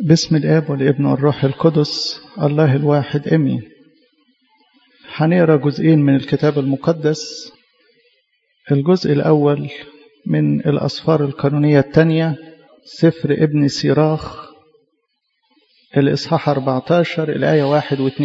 بسم الآب والابن والروح القدس الله الواحد أمين هنقرا جزئين من الكتاب المقدس الجزء الأول من الأسفار القانونية الثانية سفر ابن سيراخ الإصحاح 14 الآية 1 و2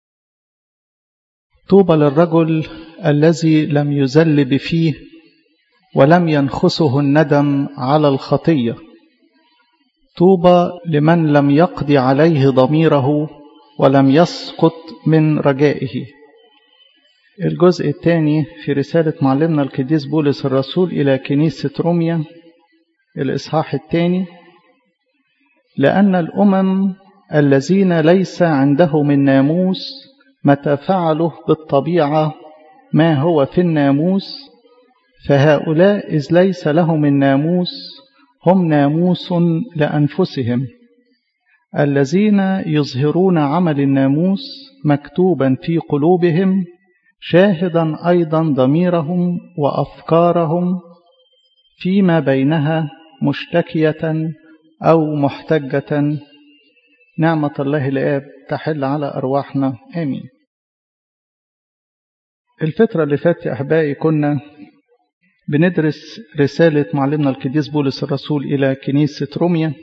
طوبى للرجل الذي لم يزل بفيه ولم ينخسه الندم على الخطيه طوبى لمن لم يقضي عليه ضميره ولم يسقط من رجائه الجزء الثاني في رسالة معلمنا القديس بولس الرسول إلى كنيسة روميا الإصحاح الثاني لأن الأمم الذين ليس عندهم الناموس متى فعلوا بالطبيعة ما هو في الناموس فهؤلاء إذ ليس لهم الناموس هم ناموس لأنفسهم الذين يظهرون عمل الناموس مكتوبا في قلوبهم شاهدا أيضا ضميرهم وأفكارهم فيما بينها مشتكية أو محتجة نعمة الله الآب تحل على أرواحنا آمين الفترة اللي فاتت يا أحبائي كنا بندرس رسالة معلمنا القديس بولس الرسول إلى كنيسة روميا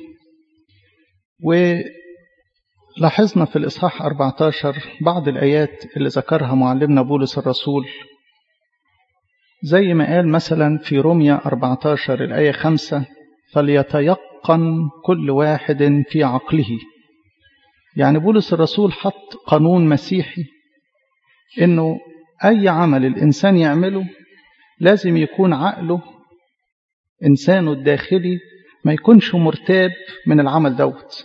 ولاحظنا في الإصحاح 14 بعض الآيات اللي ذكرها معلمنا بولس الرسول زي ما قال مثلا في روميا 14 الآية 5 فليتيقن كل واحد في عقله يعني بولس الرسول حط قانون مسيحي انه اي عمل الانسان يعمله لازم يكون عقله إنسانه الداخلي ما يكونش مرتاب من العمل دوت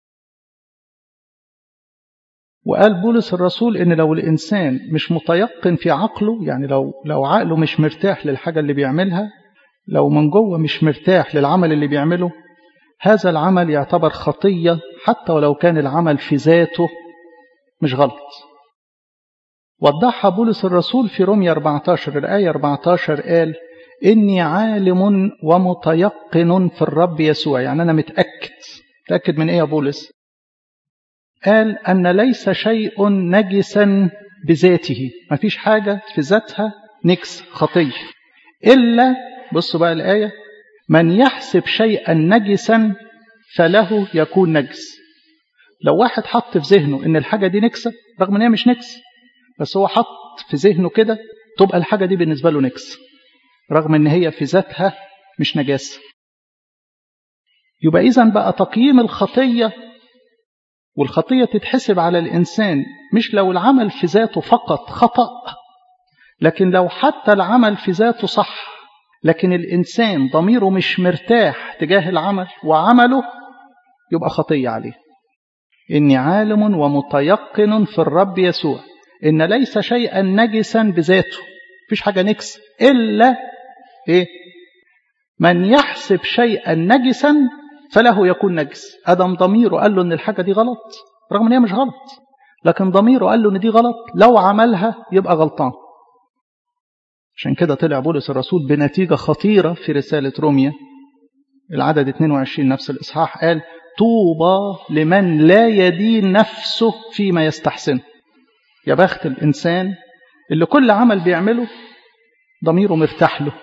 وقال بولس الرسول إن لو الإنسان مش متيقن في عقله يعني لو لو عقله مش مرتاح للحاجة اللي بيعملها لو من جوه مش مرتاح للعمل اللي بيعمله هذا العمل يعتبر خطية حتى ولو كان العمل في ذاته مش غلط وضحها بولس الرسول في رومية 14 الآية 14 قال إني عالم ومتيقن في الرب يسوع يعني أنا متأكد متأكد من إيه يا بولس قال أن ليس شيء نجسا بذاته ما فيش حاجة في ذاتها نكس خطية إلا بصوا بقى الآية من يحسب شيئا نجسا فله يكون نجس لو واحد حط في ذهنه ان الحاجة دي نكسة رغم ان هي مش نكسة بس هو حط في ذهنه كده تبقى الحاجة دي بالنسبة له نكس رغم ان هي في ذاتها مش نجاسة يبقى إذا بقى تقييم الخطية والخطية تتحسب على الإنسان مش لو العمل في ذاته فقط خطأ لكن لو حتى العمل في ذاته صح لكن الإنسان ضميره مش مرتاح تجاه العمل وعمله يبقى خطية عليه إني عالم ومتيقن في الرب يسوع إن ليس شيئا نجسا بذاته فيش حاجة نكس إلا إيه من يحسب شيئا نجسا فله يكون نجس أدم ضميره قال له إن الحاجة دي غلط رغم إن هي مش غلط لكن ضميره قال له إن دي غلط لو عملها يبقى غلطان عشان كده طلع بولس الرسول بنتيجة خطيرة في رسالة روميا العدد 22 نفس الإصحاح قال طوبى لمن لا يدين نفسه فيما يستحسن يا بخت الإنسان اللي كل عمل بيعمله ضميره مرتاح له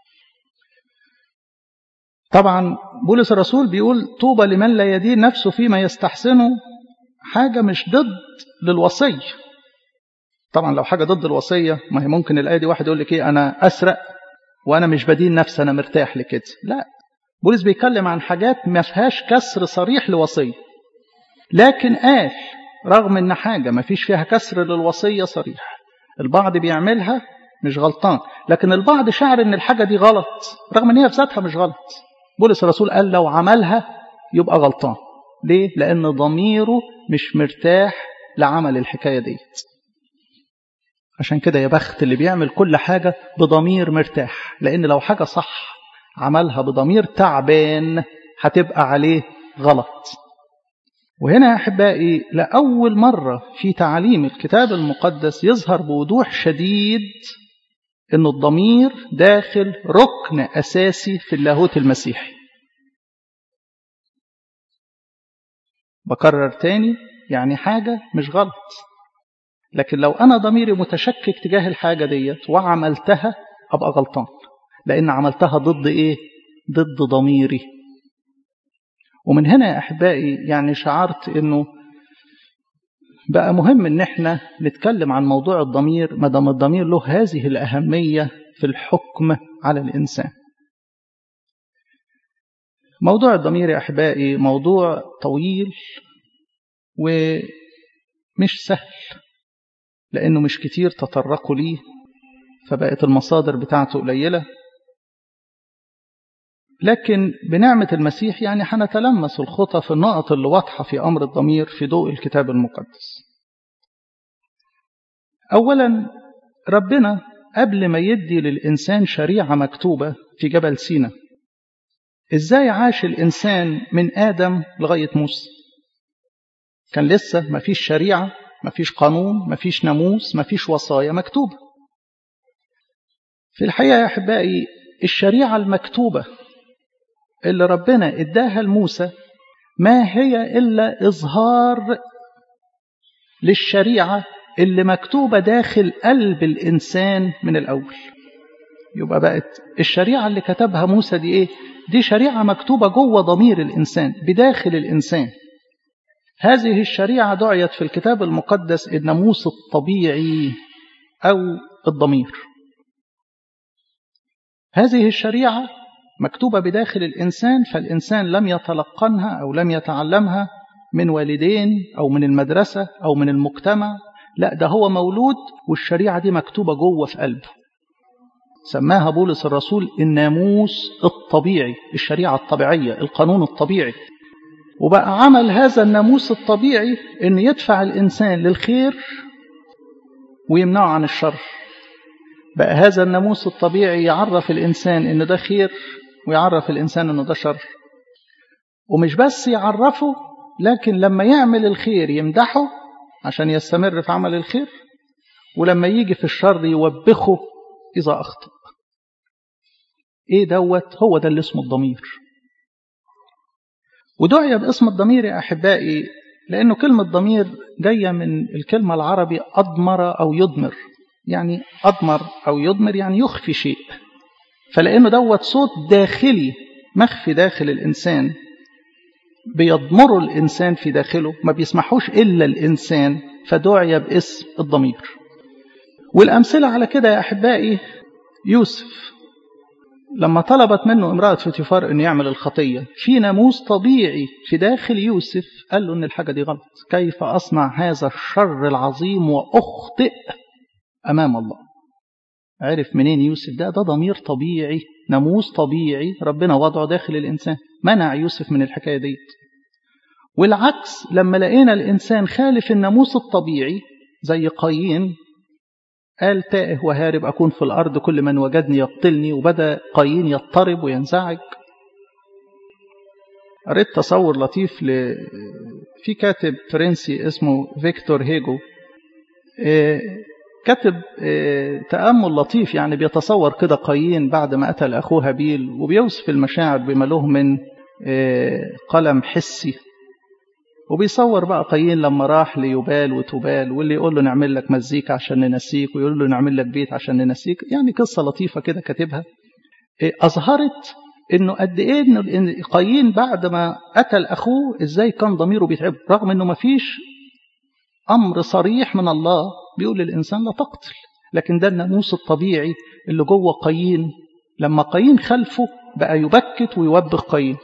طبعا بولس الرسول بيقول طوبى لمن لا يدين نفسه فيما يستحسنه حاجة مش ضد للوصية طبعا لو حاجة ضد الوصية ما هي ممكن الآية دي واحد يقول لك إيه أنا أسرق وأنا مش بدين نفسي أنا مرتاح لكده لا بولس بيتكلم عن حاجات ما فيهاش كسر صريح لوصية لكن قال رغم ان حاجة ما فيش فيها كسر للوصية صريح البعض بيعملها مش غلطان لكن البعض شعر ان الحاجة دي غلط رغم ان هي في ذاتها مش غلط بولس الرسول قال لو عملها يبقى غلطان ليه؟ لأن ضميره مش مرتاح لعمل الحكاية ديت عشان كده يا بخت اللي بيعمل كل حاجة بضمير مرتاح لأن لو حاجة صح عملها بضمير تعبان هتبقى عليه غلط وهنا يا أحبائي لأول مرة في تعاليم الكتاب المقدس يظهر بوضوح شديد أن الضمير داخل ركن أساسي في اللاهوت المسيحي بكرر تاني يعني حاجة مش غلط لكن لو أنا ضميري متشكك تجاه الحاجة ديت وعملتها أبقى غلطان لأن عملتها ضد إيه؟ ضد ضميري ومن هنا يا أحبائي يعني شعرت أنه بقى مهم أن احنا نتكلم عن موضوع الضمير ما دام الضمير له هذه الأهمية في الحكم على الإنسان موضوع الضمير يا أحبائي موضوع طويل ومش سهل لأنه مش كتير تطرقوا ليه فبقت المصادر بتاعته قليلة لكن بنعمة المسيح يعني هنتلمس الخطى في النقط اللي واضحة في أمر الضمير في ضوء الكتاب المقدس أولا ربنا قبل ما يدي للإنسان شريعة مكتوبة في جبل سينا إزاي عاش الإنسان من آدم لغاية موسى كان لسه ما فيش شريعة ما فيش قانون ما فيش ناموس ما فيش وصايا مكتوبة في الحقيقة يا أحبائي الشريعة المكتوبة اللي ربنا اداها لموسى ما هي إلا إظهار للشريعة اللي مكتوبة داخل قلب الإنسان من الأول يبقى بقت الشريعة اللي كتبها موسى دي إيه؟ دي شريعة مكتوبة جوه ضمير الإنسان بداخل الإنسان هذه الشريعة دعيت في الكتاب المقدس الناموس الطبيعي أو الضمير هذه الشريعة مكتوبة بداخل الإنسان فالإنسان لم يتلقنها أو لم يتعلمها من والدين أو من المدرسة أو من المجتمع لا ده هو مولود والشريعة دي مكتوبة جوه في قلبه سماها بولس الرسول الناموس الطبيعي الشريعة الطبيعية القانون الطبيعي وبقى عمل هذا الناموس الطبيعي أن يدفع الإنسان للخير ويمنعه عن الشر بقى هذا الناموس الطبيعي يعرف الإنسان أن ده خير ويعرف الإنسان أنه ده شر ومش بس يعرفه لكن لما يعمل الخير يمدحه عشان يستمر في عمل الخير ولما يجي في الشر يوبخه إذا أخطأ إيه دوت هو ده اللي اسمه الضمير ودعي باسم الضمير يا أحبائي لأنه كلمة ضمير جاية من الكلمة العربي أضمر أو يضمر يعني أضمر أو يضمر يعني يخفي شيء فلأنه دوت صوت داخلي مخفي داخل الإنسان بيضمره الإنسان في داخله ما بيسمحوش إلا الإنسان فدعي باسم الضمير والأمثلة على كده يا أحبائي يوسف لما طلبت منه امرأة فوتيفار أن يعمل الخطية في ناموس طبيعي في داخل يوسف قال له أن الحاجة دي غلط كيف أصنع هذا الشر العظيم وأخطئ أمام الله عرف منين يوسف ده ده ضمير طبيعي ناموس طبيعي ربنا وضعه داخل الإنسان منع يوسف من الحكاية ديت والعكس لما لقينا الإنسان خالف الناموس الطبيعي زي قايين قال تائه وهارب أكون في الأرض كل من وجدني يقتلني وبدأ قايين يضطرب وينزعج قريت تصور لطيف ل... في كاتب فرنسي اسمه فيكتور هيجو كاتب تأمل لطيف يعني بيتصور كده قايين بعد ما قتل أخوه هابيل وبيوصف المشاعر بما له من قلم حسي وبيصور بقى قايين لما راح ليبال وتبال واللي يقول له نعمل لك مزيكا عشان ننسيك ويقول له نعمل لك بيت عشان ننسيك يعني قصة لطيفة كده كاتبها أظهرت إنه قد إيه إنه قايين بعد ما قتل أخوه إزاي كان ضميره بيتعب رغم إنه ما فيش أمر صريح من الله بيقول للإنسان لا تقتل لكن ده الناموس الطبيعي اللي جوه قايين لما قايين خلفه بقى يبكت ويوبخ قايين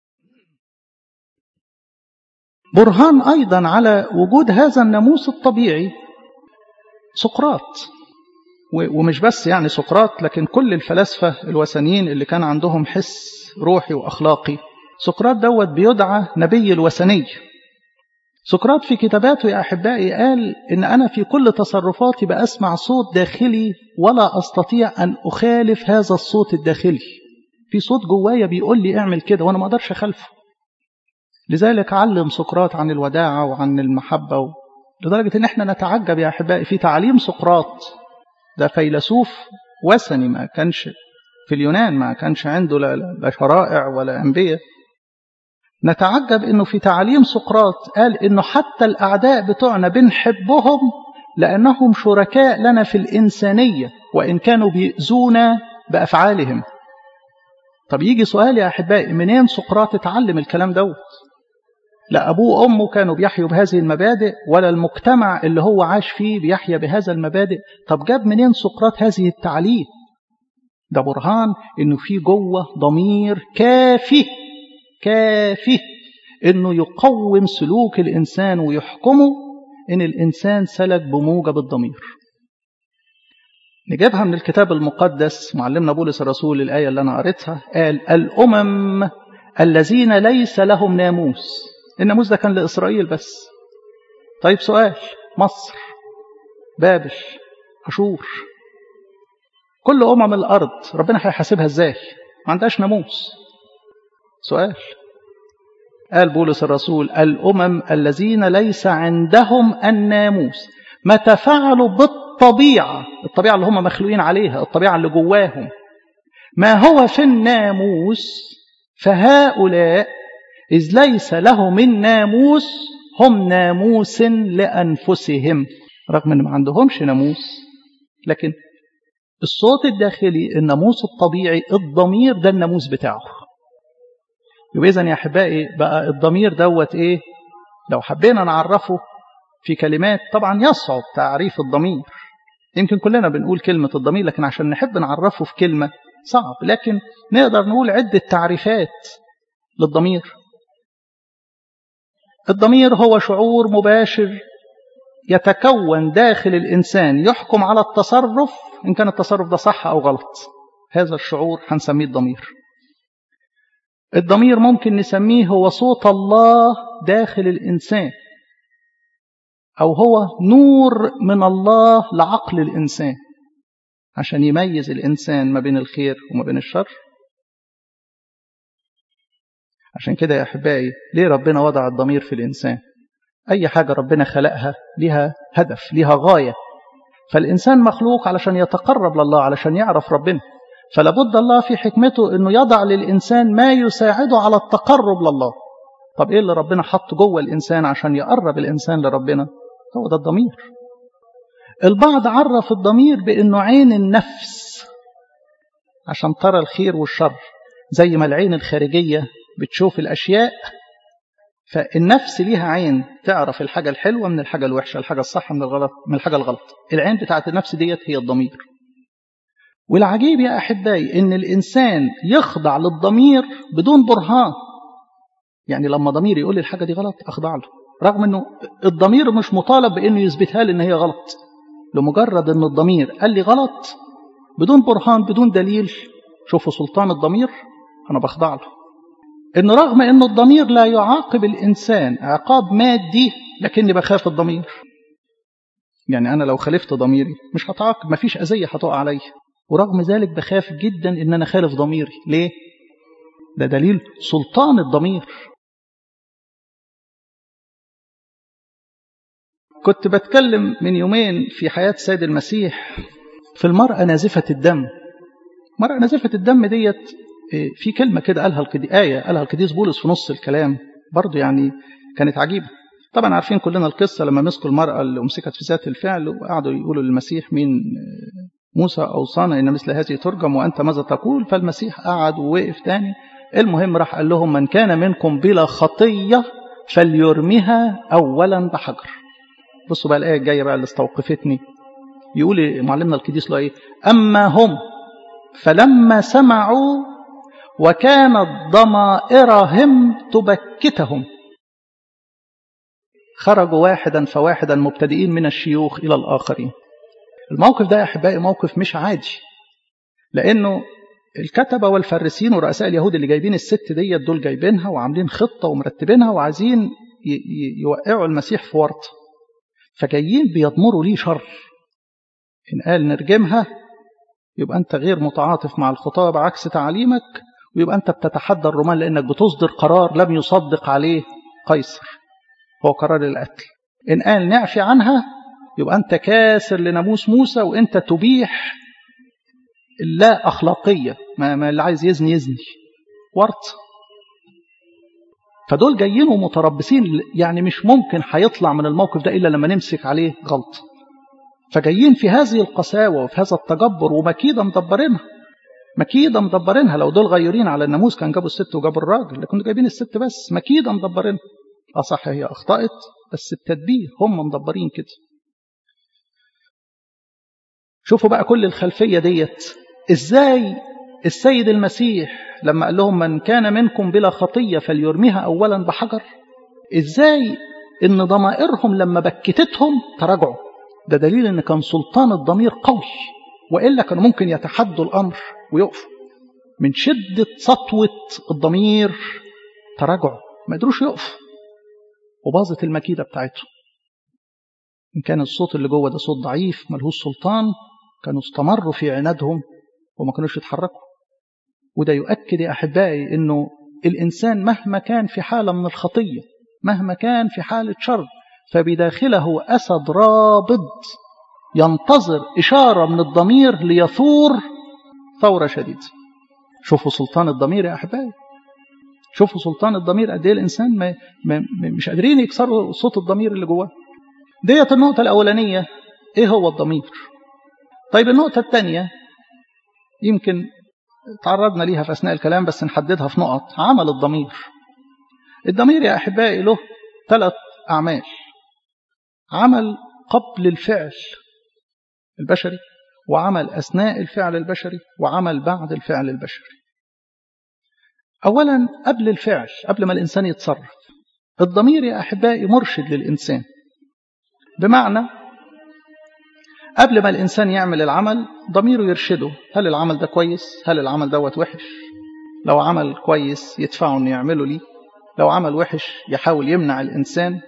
برهان أيضا على وجود هذا الناموس الطبيعي سقراط ومش بس يعني سقراط لكن كل الفلاسفة الوثنيين اللي كان عندهم حس روحي وأخلاقي سقراط دوت بيدعى نبي الوثني سقراط في كتاباته يا أحبائي قال إن أنا في كل تصرفاتي بأسمع صوت داخلي ولا أستطيع أن أخالف هذا الصوت الداخلي في صوت جوايا بيقول لي اعمل كده وأنا ما أقدرش أخالفه لذلك علم سقراط عن الوداعة وعن المحبة و... لدرجة إن إحنا نتعجب يا أحبائي في تعليم سقراط ده فيلسوف وثني ما كانش في اليونان ما كانش عنده لا, لا شرائع ولا أنبياء نتعجب انه في تعاليم سقراط قال انه حتى الاعداء بتوعنا بنحبهم لانهم شركاء لنا في الانسانيه وان كانوا بيؤذونا بافعالهم طب يجي سؤال يا احبائي منين سقراط اتعلم الكلام دوت لا ابوه وامه كانوا بيحيوا بهذه المبادئ ولا المجتمع اللي هو عاش فيه بيحيا بهذا المبادئ طب جاب منين سقراط هذه التعليم ده برهان انه في جوه ضمير كافي كافي انه يقوم سلوك الانسان ويحكمه ان الانسان سلك بموجب الضمير نجيبها من الكتاب المقدس معلمنا بولس الرسول الآية اللي أنا قريتها قال الأمم الذين ليس لهم ناموس الناموس ده كان لإسرائيل بس طيب سؤال مصر بابل أشور كل أمم الأرض ربنا هيحاسبها إزاي ما عندهاش ناموس سؤال قال بولس الرسول الأمم الذين ليس عندهم الناموس متى فعلوا بالطبيعة الطبيعة اللي هم مخلوقين عليها الطبيعة اللي جواهم ما هو في الناموس فهؤلاء إذ ليس لهم الناموس هم ناموس لأنفسهم رغم أن ما عندهمش ناموس لكن الصوت الداخلي الناموس الطبيعي الضمير ده الناموس بتاعه يبقى إذن يا أحبائي بقى الضمير دوت إيه لو حبينا نعرفه في كلمات طبعا يصعب تعريف الضمير يمكن كلنا بنقول كلمة الضمير لكن عشان نحب نعرفه في كلمة صعب لكن نقدر نقول عدة تعريفات للضمير الضمير هو شعور مباشر يتكون داخل الإنسان يحكم على التصرف إن كان التصرف ده صح أو غلط هذا الشعور هنسميه الضمير الضمير ممكن نسميه هو صوت الله داخل الإنسان أو هو نور من الله لعقل الإنسان عشان يميز الإنسان ما بين الخير وما بين الشر عشان كده يا أحبائي ليه ربنا وضع الضمير في الإنسان أي حاجة ربنا خلقها لها هدف لها غاية فالإنسان مخلوق علشان يتقرب لله علشان يعرف ربنا فلابد الله في حكمته أنه يضع للإنسان ما يساعده على التقرب لله طب إيه اللي ربنا حط جوه الإنسان عشان يقرب الإنسان لربنا هو ده الضمير البعض عرف الضمير بأنه عين النفس عشان ترى الخير والشر زي ما العين الخارجية بتشوف الأشياء فالنفس ليها عين تعرف الحاجة الحلوة من الحاجة الوحشة الحاجة الصح من الغلط من الحاجة الغلط العين بتاعت النفس ديت هي الضمير والعجيب يا أحبائي إن الإنسان يخضع للضمير بدون برهان يعني لما ضميري يقول لي الحاجة دي غلط أخضع له رغم أنه الضمير مش مطالب بأنه يثبتها لي إن هي غلط لمجرد أن الضمير قال لي غلط بدون برهان بدون دليل شوفوا سلطان الضمير أنا بخضع له إن رغم أن الضمير لا يعاقب الإنسان عقاب مادي لكني بخاف الضمير يعني أنا لو خالفت ضميري مش هتعاقب مفيش أذية هتقع عليا ورغم ذلك بخاف جدا إن أنا خالف ضميري ليه؟ ده دليل سلطان الضمير كنت بتكلم من يومين في حياة سيد المسيح في المرأة نازفة الدم مرأة نازفة الدم ديت في كلمة كده قالها القديس آية قالها القديس بولس في نص الكلام برضه يعني كانت عجيبة طبعا عارفين كلنا القصة لما مسكوا المرأة اللي أمسكت في ذات الفعل وقعدوا يقولوا للمسيح مين موسى أوصانا إن مثل هذه ترجم وأنت ماذا تقول فالمسيح قعد ووقف تاني المهم راح قال لهم من كان منكم بلا خطية فليرميها أولا بحجر بصوا بقى الآية الجاية بقى اللي استوقفتني يقول معلمنا القديس له إيه أما هم فلما سمعوا وكانت ضمائرهم تبكتهم خرجوا واحدا فواحدا مبتدئين من الشيوخ إلى الآخرين الموقف ده يا أحبائي موقف مش عادي لأنه الكتبة والفرسين ورؤساء اليهود اللي جايبين الست ديت دول جايبينها وعاملين خطة ومرتبينها وعايزين يوقعوا المسيح في ورطة فجايين بيضمروا ليه شر إن قال نرجمها يبقى أنت غير متعاطف مع الخطاب عكس تعليمك ويبقى أنت بتتحدى الرومان لأنك بتصدر قرار لم يصدق عليه قيصر هو قرار القتل إن قال نعفي عنها يبقى أنت كاسر لناموس موسى وأنت تبيح اللا أخلاقية ما, ما اللي عايز يزني يزني ورط فدول جايين ومتربصين يعني مش ممكن هيطلع من الموقف ده إلا لما نمسك عليه غلط فجايين في هذه القساوة وفي هذا التجبر ومكيدة مدبرينها مكيدة مدبرينها لو دول غيرين على الناموس كان جابوا الست وجابوا الراجل لكن جايبين الست بس مكيدة مدبرينها اه صح هي أخطأت بس التدبير هم مدبرين كده شوفوا بقى كل الخلفية ديت ازاي السيد المسيح لما قال لهم من كان منكم بلا خطية فليرميها أولا بحجر ازاي ان ضمائرهم لما بكتتهم تراجعوا ده دليل ان كان سلطان الضمير قوي وإلا كانوا ممكن يتحدوا الأمر ويقفوا من شدة سطوة الضمير تراجعوا ما قدروش يقفوا وباظت المكيدة بتاعتهم إن كان الصوت اللي جوه ده صوت ضعيف ملهوش سلطان كانوا استمروا في عنادهم وما كانوش يتحركوا وده يؤكد يا أحبائي أنه الإنسان مهما كان في حالة من الخطية مهما كان في حالة شر فبداخله أسد رابض ينتظر إشارة من الضمير ليثور ثورة شديدة شوفوا سلطان الضمير يا أحبائي شوفوا سلطان الضمير قد ايه الانسان ما ما مش قادرين يكسروا صوت الضمير اللي جواه ديت النقطه الاولانيه ايه هو الضمير طيب النقطه الثانيه يمكن تعرضنا ليها في اثناء الكلام بس نحددها في نقط عمل الضمير الضمير يا احبائي له ثلاث اعمال عمل قبل الفعل البشري وعمل اثناء الفعل البشري وعمل بعد الفعل البشري أولا قبل الفعل قبل ما الإنسان يتصرف الضمير يا أحبائي مرشد للإنسان بمعنى قبل ما الإنسان يعمل العمل ضميره يرشده هل العمل ده كويس هل العمل دوت وحش لو عمل كويس يدفعه أنه يعمله ليه لو عمل وحش يحاول يمنع الإنسان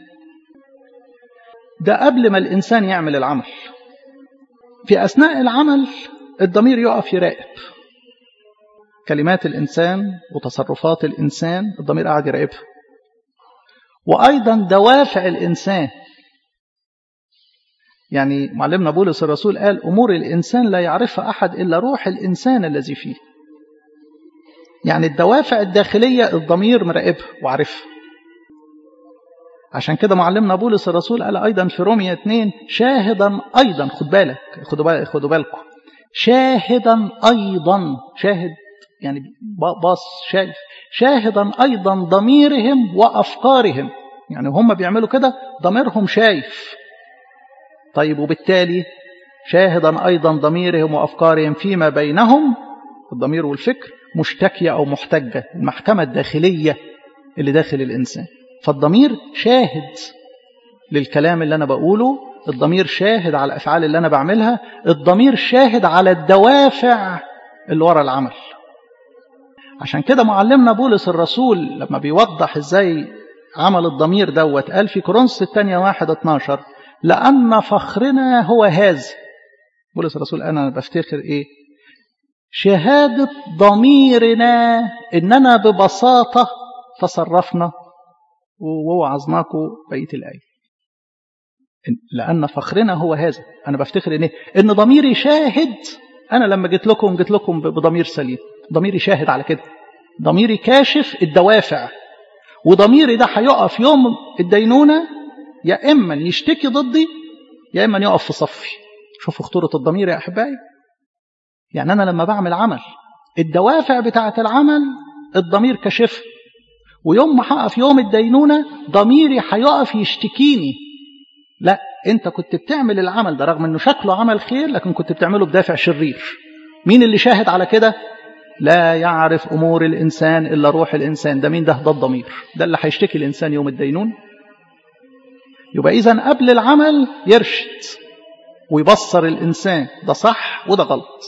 ده قبل ما الإنسان يعمل العمل في أثناء العمل الضمير يقف يراقب كلمات الإنسان وتصرفات الإنسان الضمير قاعد يراقبها وأيضا دوافع الإنسان يعني معلمنا بولس الرسول قال أمور الإنسان لا يعرفها أحد إلا روح الإنسان الذي فيه يعني الدوافع الداخلية الضمير مراقبها وعارفها عشان كده معلمنا بولس الرسول قال أيضا في رومية 2 شاهدا أيضا خد بالك خدوا بالك خدوا بالكم شاهدا أيضا شاهد يعني باص شايف شاهدا أيضا ضميرهم وأفكارهم يعني هم بيعملوا كده ضميرهم شايف طيب وبالتالي شاهدا أيضا ضميرهم وأفكارهم فيما بينهم الضمير والفكر مشتكية أو محتجة المحكمة الداخلية اللي داخل الإنسان فالضمير شاهد للكلام اللي أنا بقوله الضمير شاهد على الأفعال اللي أنا بعملها الضمير شاهد على الدوافع اللي ورا العمل عشان كده معلمنا بولس الرسول لما بيوضح ازاي عمل الضمير دوت قال في كورنثوس الثانية واحد 12 لأن فخرنا هو هذا بولس الرسول أنا بفتخر إيه شهادة ضميرنا إننا ببساطة تصرفنا ووعظناكم بقية الآية لأن فخرنا هو هذا أنا بفتخر إن إن ضميري شاهد أنا لما جيت لكم جيت لكم بضمير سليم ضميري شاهد على كده ضميري كاشف الدوافع وضميري ده هيقف يوم الدينونة يا إما يشتكي ضدي يا إما يقف في صفي شوفوا خطورة الضمير يا أحبائي يعني أنا لما بعمل عمل الدوافع بتاعة العمل الضمير كشف ويوم ما هقف يوم الدينونة ضميري هيقف يشتكيني لا انت كنت بتعمل العمل ده رغم انه شكله عمل خير لكن كنت بتعمله بدافع شرير مين اللي شاهد على كده لا يعرف امور الانسان الا روح الانسان ده مين ده ده الضمير ده اللي هيشتكي الانسان يوم الدينون يبقى اذا قبل العمل يرشد ويبصر الانسان ده صح وده غلط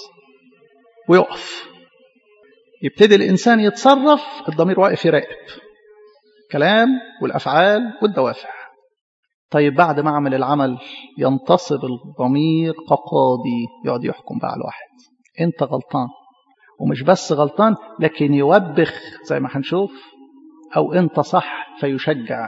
ويقف يبتدي الانسان يتصرف الضمير واقف يراقب كلام والافعال والدوافع طيب بعد ما اعمل العمل ينتصب الضمير كقاضي يقعد يحكم بقى على الواحد انت غلطان ومش بس غلطان لكن يوبخ زي ما هنشوف او انت صح فيشجع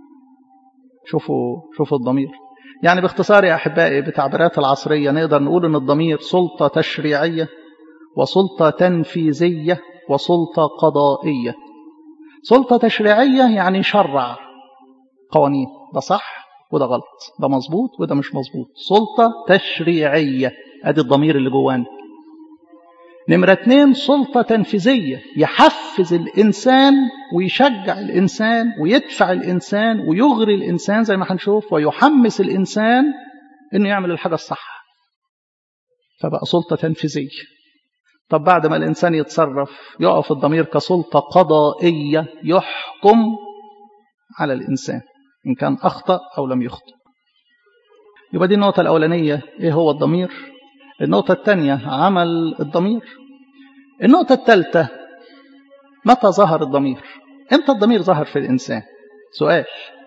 شوفوا شوفوا الضمير يعني باختصار يا احبائي بتعبيرات العصريه نقدر نقول ان الضمير سلطه تشريعيه وسلطه تنفيذيه وسلطه قضائيه سلطة تشريعية يعني شرع قوانين ده صح وده غلط ده مظبوط وده مش مظبوط سلطة تشريعية ادي الضمير اللي جوانا نمرة اتنين سلطة تنفيذية يحفز الإنسان ويشجع الإنسان ويدفع الإنسان ويغري الإنسان زي ما هنشوف ويحمس الإنسان إنه يعمل الحاجة الصح فبقى سلطة تنفيذية طب بعد ما الإنسان يتصرف يقف الضمير كسلطة قضائية يحكم على الإنسان إن كان أخطأ أو لم يخطئ يبقى دي النقطة الأولانية إيه هو الضمير النقطة الثانية عمل الضمير النقطة الثالثة متى ظهر الضمير امتى الضمير ظهر في الإنسان سؤال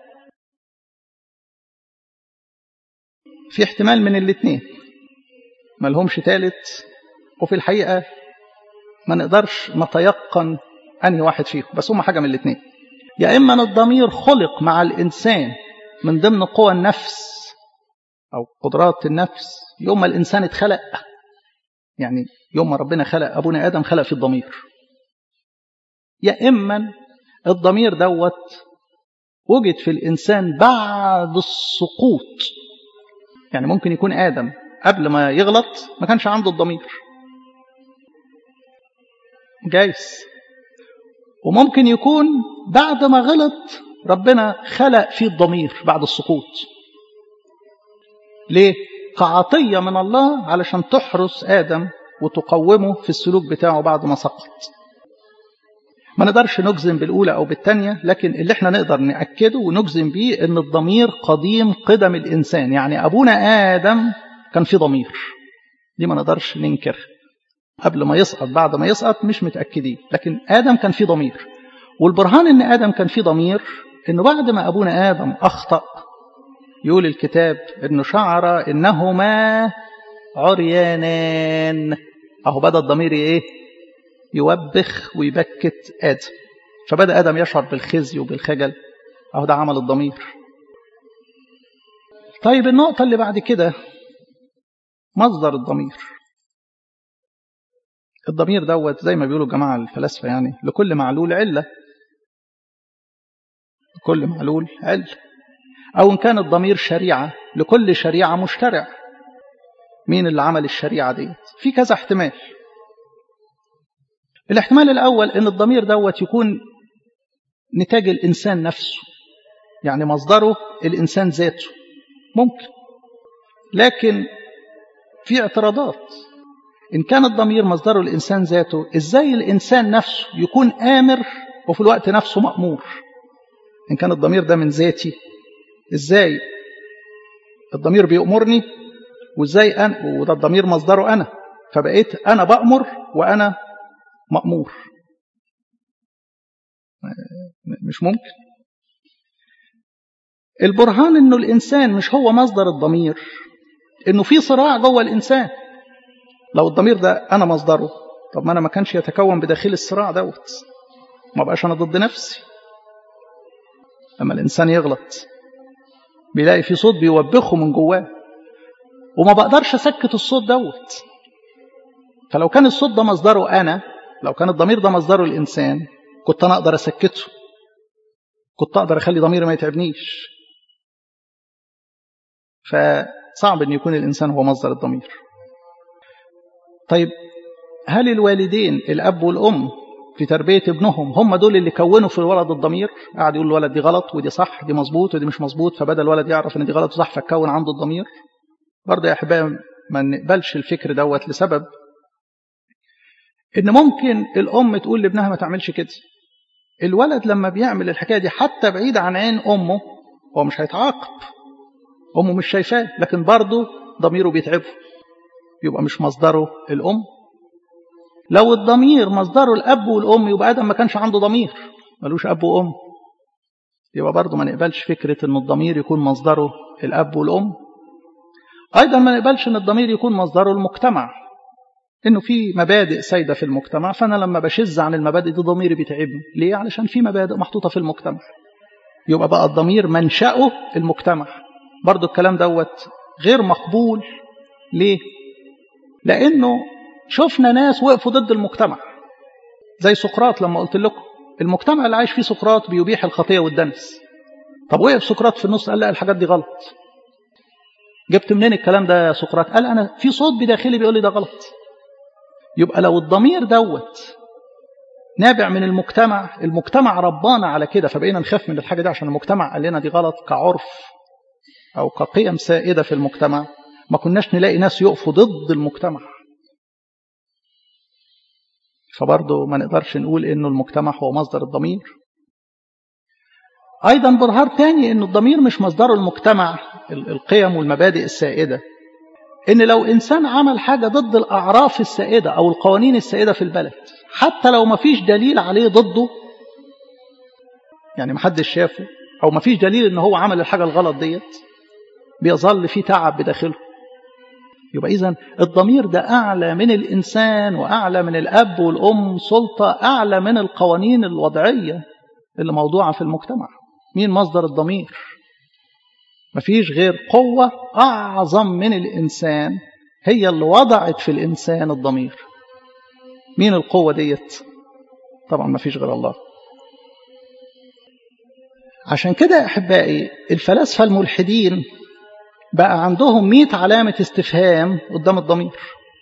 في احتمال من الاثنين ما لهمش ثالث وفي الحقيقة ما نقدرش نتيقن أنهي واحد فيهم بس هم حاجة من الاثنين يا إما أن الضمير خلق مع الإنسان من ضمن قوى النفس أو قدرات النفس يوم ما الإنسان اتخلق يعني يوم ما ربنا خلق أبونا آدم خلق في الضمير يا إما الضمير دوت وجد في الإنسان بعد السقوط يعني ممكن يكون آدم قبل ما يغلط ما كانش عنده الضمير جايز وممكن يكون بعد ما غلط ربنا خلق فيه الضمير بعد السقوط ليه؟ كعطية من الله علشان تحرس آدم وتقومه في السلوك بتاعه بعد ما سقط ما نقدرش نجزم بالأولى أو بالثانية لكن اللي احنا نقدر نأكده ونجزم بيه ان الضمير قديم قدم الإنسان يعني أبونا آدم كان في ضمير دي ما نقدرش ننكر قبل ما يسقط بعد ما يسقط مش متأكدين لكن آدم كان في ضمير والبرهان ان آدم كان في ضمير انه بعد ما أبونا آدم أخطأ يقول الكتاب انه شعر انهما عريانان اهو بدا الضمير ايه يوبخ ويبكت ادم فبدا ادم يشعر بالخزي وبالخجل اهو ده عمل الضمير طيب النقطه اللي بعد كده مصدر الضمير الضمير دوت زي ما بيقولوا الجماعه الفلاسفه يعني لكل معلول عله لكل معلول عله أو إن كان الضمير شريعة لكل شريعة مشترع مين اللي عمل الشريعة دي في كذا احتمال الاحتمال الأول إن الضمير دوت يكون نتاج الإنسان نفسه يعني مصدره الإنسان ذاته ممكن لكن في اعتراضات إن كان الضمير مصدره الإنسان ذاته إزاي الإنسان نفسه يكون آمر وفي الوقت نفسه مأمور إن كان الضمير ده من ذاتي ازاي الضمير بيأمرني وازاي انا وده الضمير مصدره انا فبقيت انا بأمر وانا مأمور مش ممكن البرهان انه الانسان مش هو مصدر الضمير انه في صراع جوه الانسان لو الضمير ده انا مصدره طب ما انا ما كانش يتكون بداخل الصراع دوت ما بقاش انا ضد نفسي لما الانسان يغلط بيلاقي في صوت بيوبخه من جواه وما بقدرش اسكت الصوت دوت فلو كان الصوت ده مصدره انا لو كان الضمير ده مصدره الانسان كنت انا اقدر اسكته كنت اقدر اخلي ضميري ما يتعبنيش فصعب ان يكون الانسان هو مصدر الضمير طيب هل الوالدين الاب والام في تربية ابنهم هم دول اللي كونوا في الولد الضمير قاعد يقول الولد دي غلط ودي صح دي مظبوط ودي مش مظبوط فبدأ الولد يعرف ان دي غلط وصح فكون عنده الضمير برضه يا احبائي ما نقبلش الفكر دوت لسبب ان ممكن الام تقول لابنها ما تعملش كده الولد لما بيعمل الحكايه دي حتى بعيد عن عين امه هو مش هيتعاقب امه مش شايفاه لكن برضه ضميره بيتعبه يبقى مش مصدره الام لو الضمير مصدره الاب والام يبقى ادم ما كانش عنده ضمير ملوش اب وام يبقى برضه ما نقبلش فكره ان الضمير يكون مصدره الاب والام ايضا ما نقبلش ان الضمير يكون مصدره المجتمع انه في مبادئ سايده في المجتمع فانا لما بشز عن المبادئ دي ضميري بيتعبني ليه علشان في مبادئ محطوطه في المجتمع يبقى بقى الضمير منشأه المجتمع برضه الكلام دوت غير مقبول ليه لانه شفنا ناس وقفوا ضد المجتمع زي سقراط لما قلت لكم المجتمع اللي عايش فيه سقراط بيبيح الخطية والدنس طب وقف سقراط في النص قال لا الحاجات دي غلط جبت منين الكلام ده يا سقراط قال أنا في صوت بداخلي بيقول لي ده غلط يبقى لو الضمير دوت نابع من المجتمع المجتمع ربانا على كده فبقينا نخاف من الحاجة دي عشان المجتمع قال لنا دي غلط كعرف أو كقيم سائدة في المجتمع ما كناش نلاقي ناس يقفوا ضد المجتمع فبرضه ما نقدرش نقول انه المجتمع هو مصدر الضمير ايضا برهان تاني انه الضمير مش مصدره المجتمع القيم والمبادئ السائده ان لو انسان عمل حاجه ضد الاعراف السائده او القوانين السائده في البلد حتى لو ما فيش دليل عليه ضده يعني ما حدش شافه او ما فيش دليل ان هو عمل الحاجه الغلط ديت بيظل في تعب بداخله يبقى إذا الضمير ده أعلى من الإنسان وأعلى من الأب والأم سلطة أعلى من القوانين الوضعية اللي موضوعة في المجتمع مين مصدر الضمير مفيش غير قوة أعظم من الإنسان هي اللي وضعت في الإنسان الضمير مين القوة ديت طبعا مفيش غير الله عشان كده أحبائي الفلاسفة الملحدين بقى عندهم مئة علامة استفهام قدام الضمير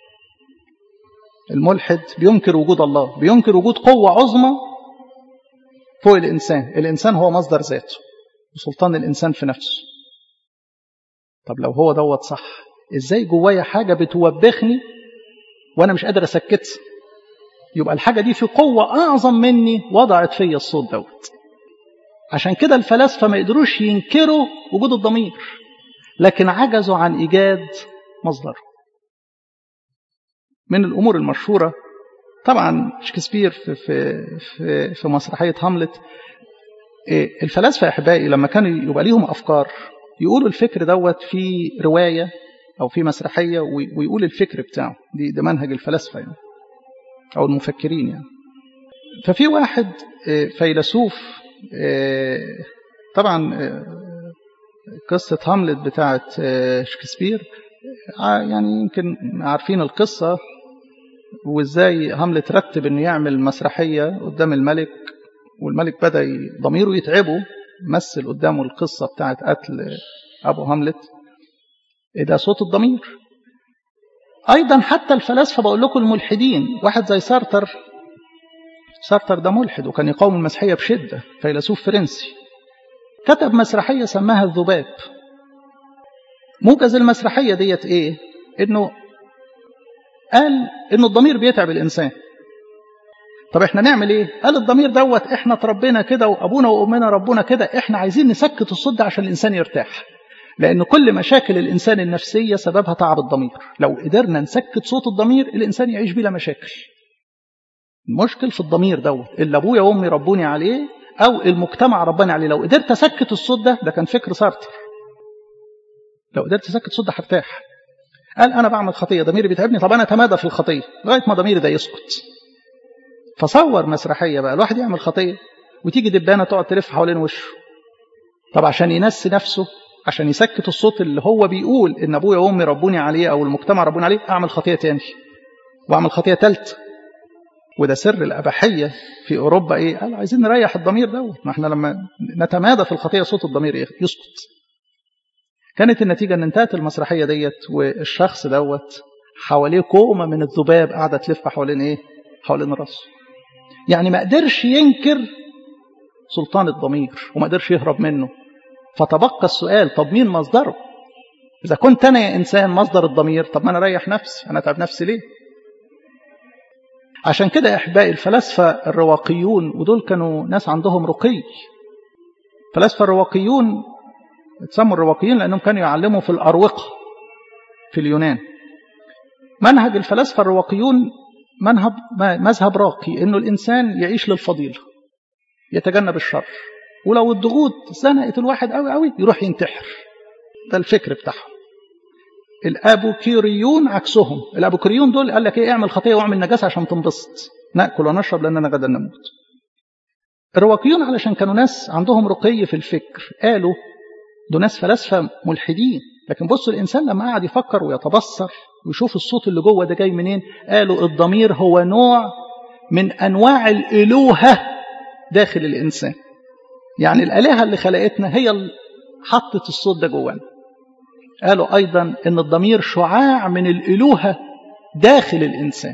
الملحد بينكر وجود الله بينكر وجود قوة عظمى فوق الإنسان الإنسان هو مصدر ذاته وسلطان الإنسان في نفسه طب لو هو دوت صح إزاي جوايا حاجة بتوبخني وأنا مش قادر أسكتها يبقى الحاجة دي في قوة أعظم مني وضعت فيا الصوت دوت عشان كده الفلاسفة ما يقدروش ينكروا وجود الضمير لكن عجزوا عن إيجاد مصدره من الأمور المشهورة طبعا شكسبير في, في, في, في مسرحية هاملت الفلاسفة يا أحبائي لما كانوا يبقى ليهم أفكار يقولوا الفكر دوت في رواية أو في مسرحية ويقول الفكر بتاعه دي ده منهج الفلاسفة يعني أو المفكرين يعني ففي واحد فيلسوف طبعا قصة هاملت بتاعت شكسبير يعني يمكن عارفين القصة وازاي هاملت رتب انه يعمل مسرحية قدام الملك والملك بدأ ضميره يتعبه مثل قدامه القصة بتاعت قتل أبو هاملت ده صوت الضمير أيضا حتى الفلاسفة بقول لكم الملحدين واحد زي سارتر سارتر ده ملحد وكان يقاوم المسيحية بشدة فيلسوف فرنسي كتب مسرحية سماها الذباب موجز المسرحية ديت ايه انه قال انه الضمير بيتعب الانسان طب احنا نعمل ايه قال الضمير دوت احنا اتربينا كده وابونا وامنا ربنا كده احنا عايزين نسكت الصوت ده عشان الانسان يرتاح لان كل مشاكل الانسان النفسيه سببها تعب الضمير لو قدرنا نسكت صوت الضمير الانسان يعيش بلا مشاكل المشكل في الضمير دوت اللي ابويا وامي ربوني عليه او المجتمع رباني عليه لو قدرت اسكت الصوت ده ده كان فكر سارتر لو قدرت اسكت الصوت ده هرتاح قال انا بعمل خطيه ضميري بيتعبني طب انا اتمادى في الخطيه لغايه ما ضميري ده يسكت فصور مسرحيه بقى الواحد يعمل خطيه وتيجي دبانه تقعد تلف حوالين وشه طب عشان ينسي نفسه عشان يسكت الصوت اللي هو بيقول ان ابويا وامي ربوني عليه او المجتمع ربوني عليه اعمل خطيه تاني واعمل خطيه ثالثه وده سر الاباحيه في اوروبا ايه قال عايزين نريح الضمير دوت ما احنا لما نتمادى في الخطيه صوت الضمير يسكت كانت النتيجه ان انتهت المسرحيه ديت والشخص دوت حواليه كومه من الذباب قاعده تلف حوالين ايه حوالين راسه يعني ما قدرش ينكر سلطان الضمير وما قدرش يهرب منه فتبقى السؤال طب مين مصدره إذا كنت أنا يا إنسان مصدر الضمير طب ما أنا أريح نفسي أنا أتعب نفسي ليه عشان كده إحبائي الفلاسفة الرواقيون ودول كانوا ناس عندهم رقي الفلاسفة الرواقيون اتسموا الرواقيين لأنهم كانوا يعلموا في الأروقة في اليونان منهج الفلاسفة الرواقيون منهج مذهب راقي انه الانسان يعيش للفضيله يتجنب الشر ولو الضغوط زنقت الواحد قوي قوي يروح ينتحر ده الفكر بتاعهم الابوكيريون عكسهم الابوكيريون دول قال لك ايه اعمل خطيه واعمل نجاسه عشان تنبسط ناكل ونشرب لاننا غدا نموت الرواقيون علشان كانوا ناس عندهم رقي في الفكر قالوا دول ناس فلاسفه ملحدين لكن بصوا الانسان لما قعد يفكر ويتبصر ويشوف الصوت اللي جوه ده جاي منين قالوا الضمير هو نوع من انواع الالوهه داخل الإنسان يعني الآلهة اللي خلقتنا هي اللي حطت الصوت ده جوانا قالوا أيضا أن الضمير شعاع من الألوهة داخل الإنسان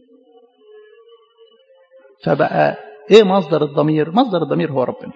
فبقى إيه مصدر الضمير مصدر الضمير هو ربنا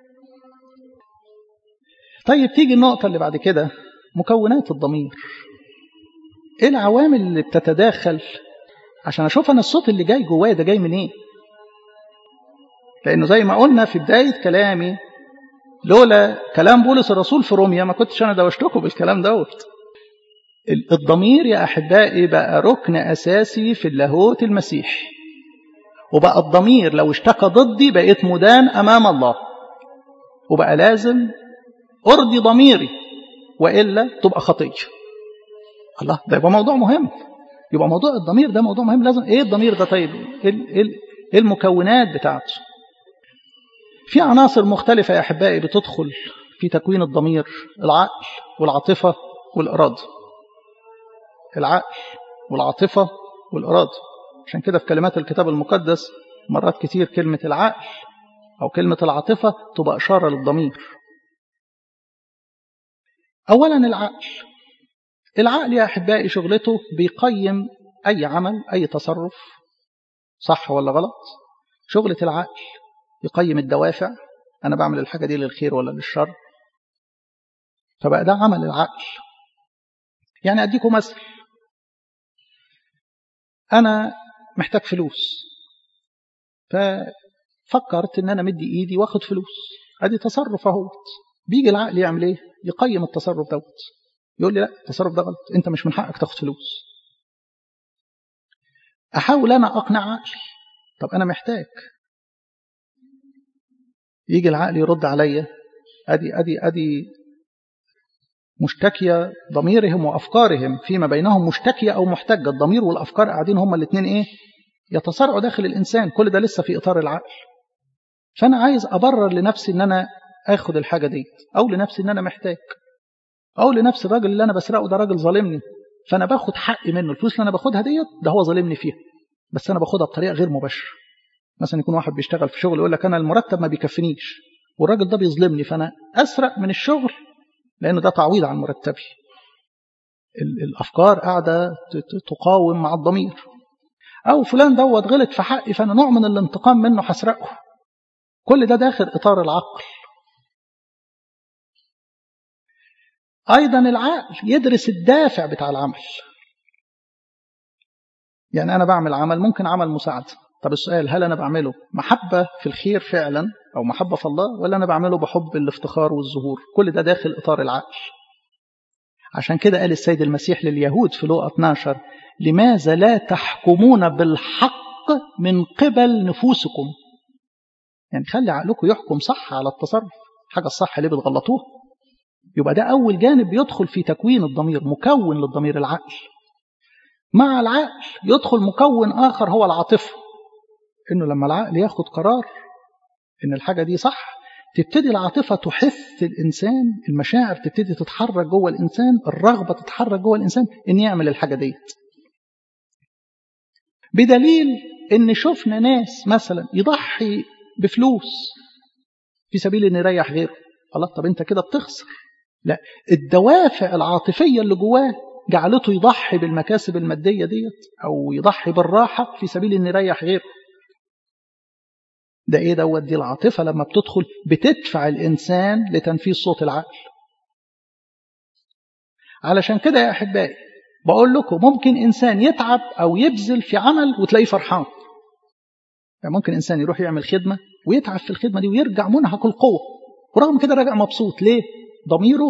طيب تيجي النقطة اللي بعد كده مكونات الضمير ايه العوامل اللي بتتداخل عشان اشوف انا الصوت اللي جاي جوايا ده جاي منين إيه؟ لانه زي ما قلنا في بدايه كلامي لولا كلام بولس الرسول في روميا ما كنتش انا دوشتكم بالكلام دوت الضمير يا احبائي بقى ركن اساسي في اللاهوت المسيحي وبقى الضمير لو اشتكى ضدي بقيت مدان امام الله وبقى لازم ارضي ضميري والا تبقى خطيه الله ده يبقى موضوع مهم يبقى موضوع الضمير ده موضوع مهم لازم ايه الضمير ده طيب ايه المكونات بتاعته في عناصر مختلفة يا أحبائي بتدخل في تكوين الضمير العقل والعاطفة والإرادة العقل والعاطفة والإرادة عشان كده في كلمات الكتاب المقدس مرات كتير كلمة العقل أو كلمة العاطفة تبقى إشارة للضمير أولا العقل العقل يا أحبائي شغلته بيقيم أي عمل أي تصرف صح ولا غلط شغلة العقل يقيم الدوافع أنا بعمل الحاجة دي للخير ولا للشر فبقى ده عمل العقل يعني أديكم مثل أنا محتاج فلوس ففكرت إن أنا مدي إيدي واخد فلوس أدي تصرف أهوت بيجي العقل يعمل إيه؟ يقيم التصرف دوت يقول لي لا التصرف ده غلط أنت مش من حقك تاخد فلوس أحاول أنا أقنع عقلي طب أنا محتاج يجي العقل يرد عليا أدي أدي أدي مشتكية ضميرهم وأفكارهم فيما بينهم مشتكية أو محتجة الضمير والأفكار قاعدين هما الاثنين إيه يتصارعوا داخل الإنسان كل ده لسه في إطار العقل فأنا عايز أبرر لنفسي إن أنا آخد الحاجة دي أو لنفسي إن أنا محتاج أو لنفسي الراجل اللي أنا بسرقه ده راجل ظالمني فأنا باخد حقي منه الفلوس اللي أنا باخدها ديت ده هو ظالمني فيها بس أنا باخدها بطريقة غير مباشرة مثلا يكون واحد بيشتغل في شغل يقول لك أنا المرتب ما بيكفنيش والراجل ده بيظلمني فأنا أسرق من الشغل لأنه ده تعويض عن مرتبي الأفكار قاعدة تقاوم مع الضمير أو فلان دوت غلط في حقي فأنا نوع من الانتقام منه هسرقه كل ده داخل إطار العقل أيضا العقل يدرس الدافع بتاع العمل يعني أنا بعمل عمل ممكن عمل مساعدة طب السؤال هل أنا بعمله محبة في الخير فعلا أو محبة في الله ولا أنا بعمله بحب الافتخار والظهور كل ده داخل إطار العقل عشان كده قال السيد المسيح لليهود في لوقا 12 لماذا لا تحكمون بالحق من قبل نفوسكم يعني خلي عقلكم يحكم صح على التصرف حاجة الصح اللي بتغلطوها يبقى ده أول جانب يدخل في تكوين الضمير مكون للضمير العقل مع العقل يدخل مكون آخر هو العاطفة إنه لما العقل ياخد قرار إن الحاجة دي صح تبتدي العاطفة تحث الإنسان المشاعر تبتدي تتحرك جوه الإنسان الرغبة تتحرك جوه الإنسان إن يعمل الحاجة ديت بدليل إن شفنا ناس مثلا يضحي بفلوس في سبيل إن يريح غيره الله طب أنت كده بتخسر لا الدوافع العاطفية اللي جواه جعلته يضحي بالمكاسب المادية ديت أو يضحي بالراحة في سبيل إن يريح غيره ده ايه دوت دي العاطفه لما بتدخل بتدفع الانسان لتنفيذ صوت العقل علشان كده يا احبائي بقول لكم ممكن انسان يتعب او يبذل في عمل وتلاقيه فرحان يعني ممكن انسان يروح يعمل خدمه ويتعب في الخدمه دي ويرجع منهك القوه ورغم كده راجع مبسوط ليه ضميره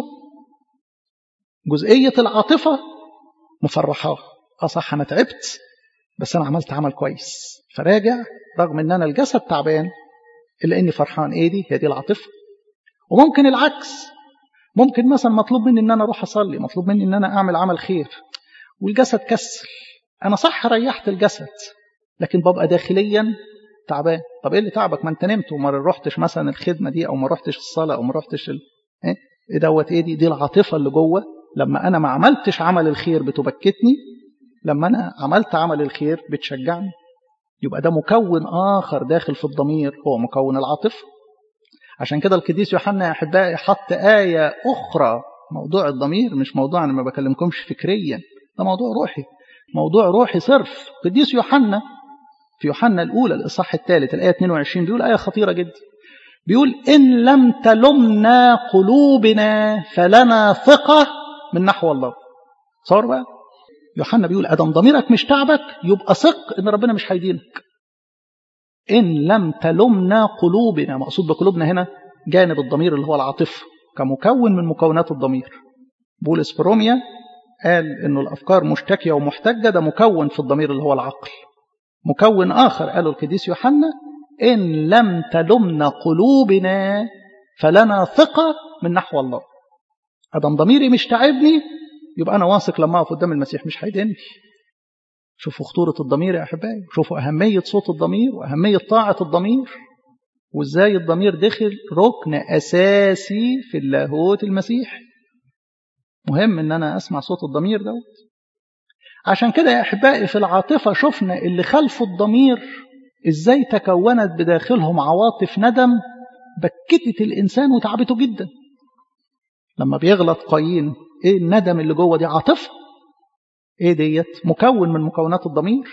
جزئيه العاطفه مفرحاه اه صح انا تعبت بس انا عملت عمل كويس فراجع رغم ان انا الجسد تعبان الا اني فرحان ايه دي هي دي العاطفه وممكن العكس ممكن مثلا مطلوب مني ان انا اروح اصلي مطلوب مني ان انا اعمل عمل خير والجسد كسل انا صح ريحت الجسد لكن ببقى داخليا تعبان طب ايه اللي تعبك ما انت نمت وما رحتش مثلا الخدمه دي او ما رحتش الصلاه او ما رحتش ال... ايه دوت ايه دي دي العاطفه اللي جوه لما انا ما عملتش عمل الخير بتبكتني لما انا عملت عمل الخير بتشجعني يبقى ده مكون آخر داخل في الضمير هو مكون العاطفة عشان كده القديس يوحنا يا أحبائي حط آية أخرى موضوع الضمير مش موضوع أنا ما بكلمكمش فكريا ده موضوع روحي موضوع روحي صرف القديس يوحنا في يوحنا الأولى الإصحاح الثالث الآية 22 بيقول آية خطيرة جدا بيقول إن لم تلمنا قلوبنا فلنا ثقة من نحو الله صور بقى يوحنا بيقول ادم ضميرك مش تعبك يبقى ثق ان ربنا مش هيدينك ان لم تلمنا قلوبنا مقصود بقلوبنا هنا جانب الضمير اللي هو العاطفه كمكون من مكونات الضمير بولس في روميا قال انه الافكار مشتكيه ومحتجه ده مكون في الضمير اللي هو العقل مكون اخر قاله القديس يوحنا ان لم تلمنا قلوبنا فلنا ثقه من نحو الله ادم ضميري مش تعبني يبقى أنا واثق لما أقف قدام المسيح مش هيدني شوفوا خطورة الضمير يا أحبائي شوفوا أهمية صوت الضمير وأهمية طاعة الضمير وإزاي الضمير دخل ركن أساسي في اللاهوت المسيح مهم إن أنا أسمع صوت الضمير دوت عشان كده يا أحبائي في العاطفة شفنا اللي خلف الضمير إزاي تكونت بداخلهم عواطف ندم بكتت الإنسان وتعبته جدا لما بيغلط قايين ايه الندم اللي جوه دي عاطفه ايه ديت مكون من مكونات الضمير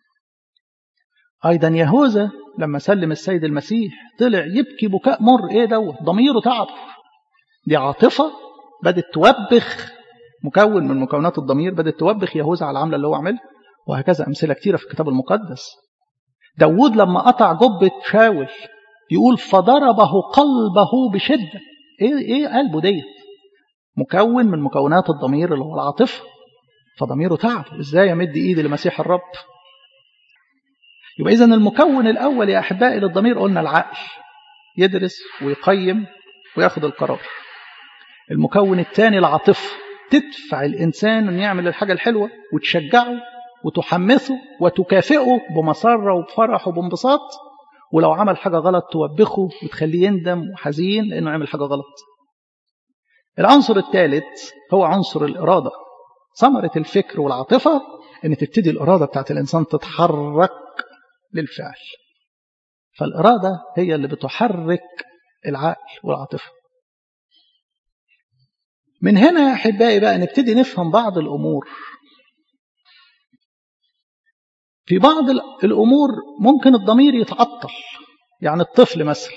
ايضا يهوذا لما سلم السيد المسيح طلع يبكي بكاء مر ايه دوت ضميره تعب دي عاطفه بدت توبخ مكون من مكونات الضمير بدت توبخ يهوذا على العمله اللي هو عملها وهكذا امثله كتيره في الكتاب المقدس داود لما قطع جبه شاول يقول فضربه قلبه بشده ايه ايه قلبه ديت مكون من مكونات الضمير اللي هو العاطفة فضميره تعب ازاي امد ايدي لمسيح الرب يبقى اذا المكون الاول يا احبائي للضمير قلنا العقل يدرس ويقيم وياخد القرار المكون الثاني العاطفة تدفع الانسان انه يعمل الحاجه الحلوه وتشجعه وتحمسه وتكافئه بمسره وبفرح وبانبساط ولو عمل حاجه غلط توبخه وتخليه يندم وحزين لانه عمل حاجه غلط العنصر الثالث هو عنصر الإرادة ثمرة الفكر والعاطفة أن تبتدي الإرادة بتاعت الإنسان تتحرك للفعل فالإرادة هي اللي بتحرك العقل والعاطفة من هنا يا أحبائي بقى نبتدي نفهم بعض الأمور في بعض الأمور ممكن الضمير يتعطل يعني الطفل مثلا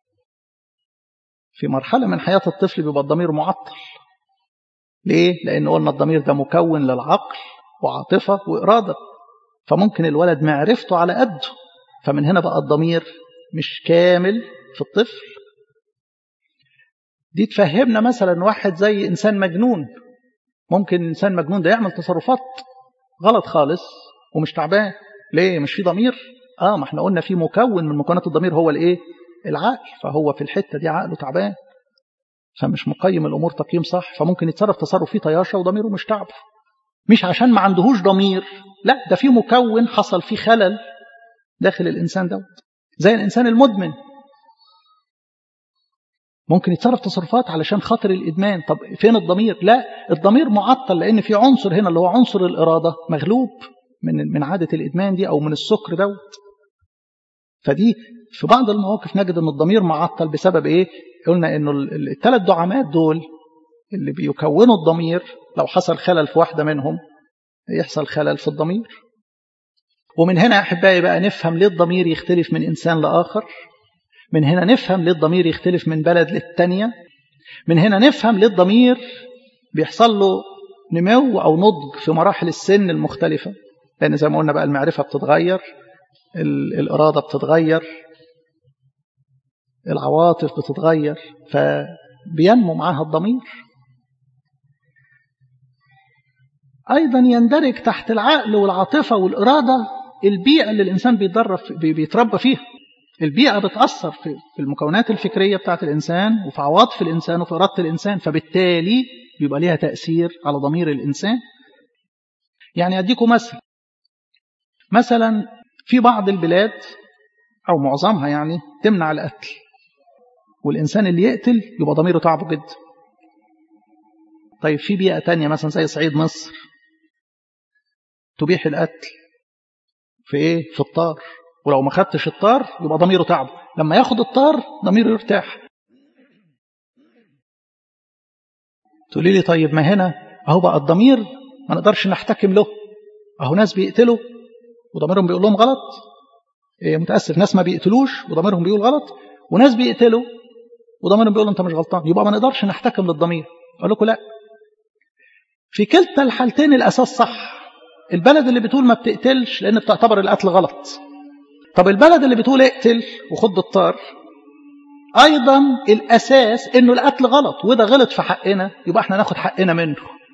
في مرحلة من حياة الطفل بيبقى الضمير معطل ليه؟ لأن قلنا الضمير ده مكون للعقل وعاطفة وإرادة فممكن الولد معرفته على قده فمن هنا بقى الضمير مش كامل في الطفل دي تفهمنا مثلا واحد زي إنسان مجنون ممكن إنسان مجنون ده يعمل تصرفات غلط خالص ومش تعبان ليه مش في ضمير اه ما احنا قلنا في مكون من مكونات الضمير هو الايه العقل فهو في الحته دي عقله تعبان فمش مقيم الامور تقييم صح فممكن يتصرف تصرف فيه طياشه وضميره مش تعبه مش عشان ما عندهوش ضمير لا ده في مكون حصل فيه خلل داخل الانسان دوت زي الانسان المدمن ممكن يتصرف تصرفات علشان خاطر الادمان طب فين الضمير لا الضمير معطل لان في عنصر هنا اللي هو عنصر الاراده مغلوب من من عاده الادمان دي او من السكر دوت فدي في بعض المواقف نجد ان الضمير معطل بسبب ايه قلنا انه الثلاث دعامات دول اللي بيكونوا الضمير لو حصل خلل في واحده منهم يحصل خلل في الضمير ومن هنا يا احبائي بقى نفهم ليه الضمير يختلف من انسان لاخر من هنا نفهم ليه الضمير يختلف من بلد للتانية من هنا نفهم ليه الضمير بيحصل له نمو او نضج في مراحل السن المختلفه لان زي ما قلنا بقى المعرفه بتتغير الاراده بتتغير العواطف بتتغير فبينمو معاها الضمير أيضا يندرج تحت العقل والعاطفة والإرادة البيئة اللي الإنسان بيتدرب بيتربى فيها البيئة بتأثر في المكونات الفكرية بتاعت الإنسان وفي عواطف الإنسان وفي إرادة الإنسان فبالتالي بيبقى ليها تأثير على ضمير الإنسان يعني أديكم مثل مثلا في بعض البلاد أو معظمها يعني تمنع القتل والإنسان اللي يقتل يبقى ضميره تعبه جدا طيب في بيئة تانية مثلا زي صعيد مصر تبيح القتل في ايه في الطار ولو ما خدتش الطار يبقى ضميره تعب لما ياخد الطار ضميره يرتاح تقولي لي طيب ما هنا اهو بقى الضمير ما نقدرش نحتكم له اهو ناس بيقتلوا وضميرهم بيقول لهم غلط إيه متاسف ناس ما بيقتلوش وضميرهم بيقول غلط وناس بيقتلوا وضميرهم بيقول انت مش غلطان يبقى ما نقدرش نحتكم للضمير اقول لكم لا في كلتا الحالتين الاساس صح البلد اللي بتقول ما بتقتلش لان بتعتبر القتل غلط طب البلد اللي بتقول اقتل وخد الطار ايضا الاساس انه القتل غلط وده غلط في حقنا يبقى احنا ناخد حقنا منه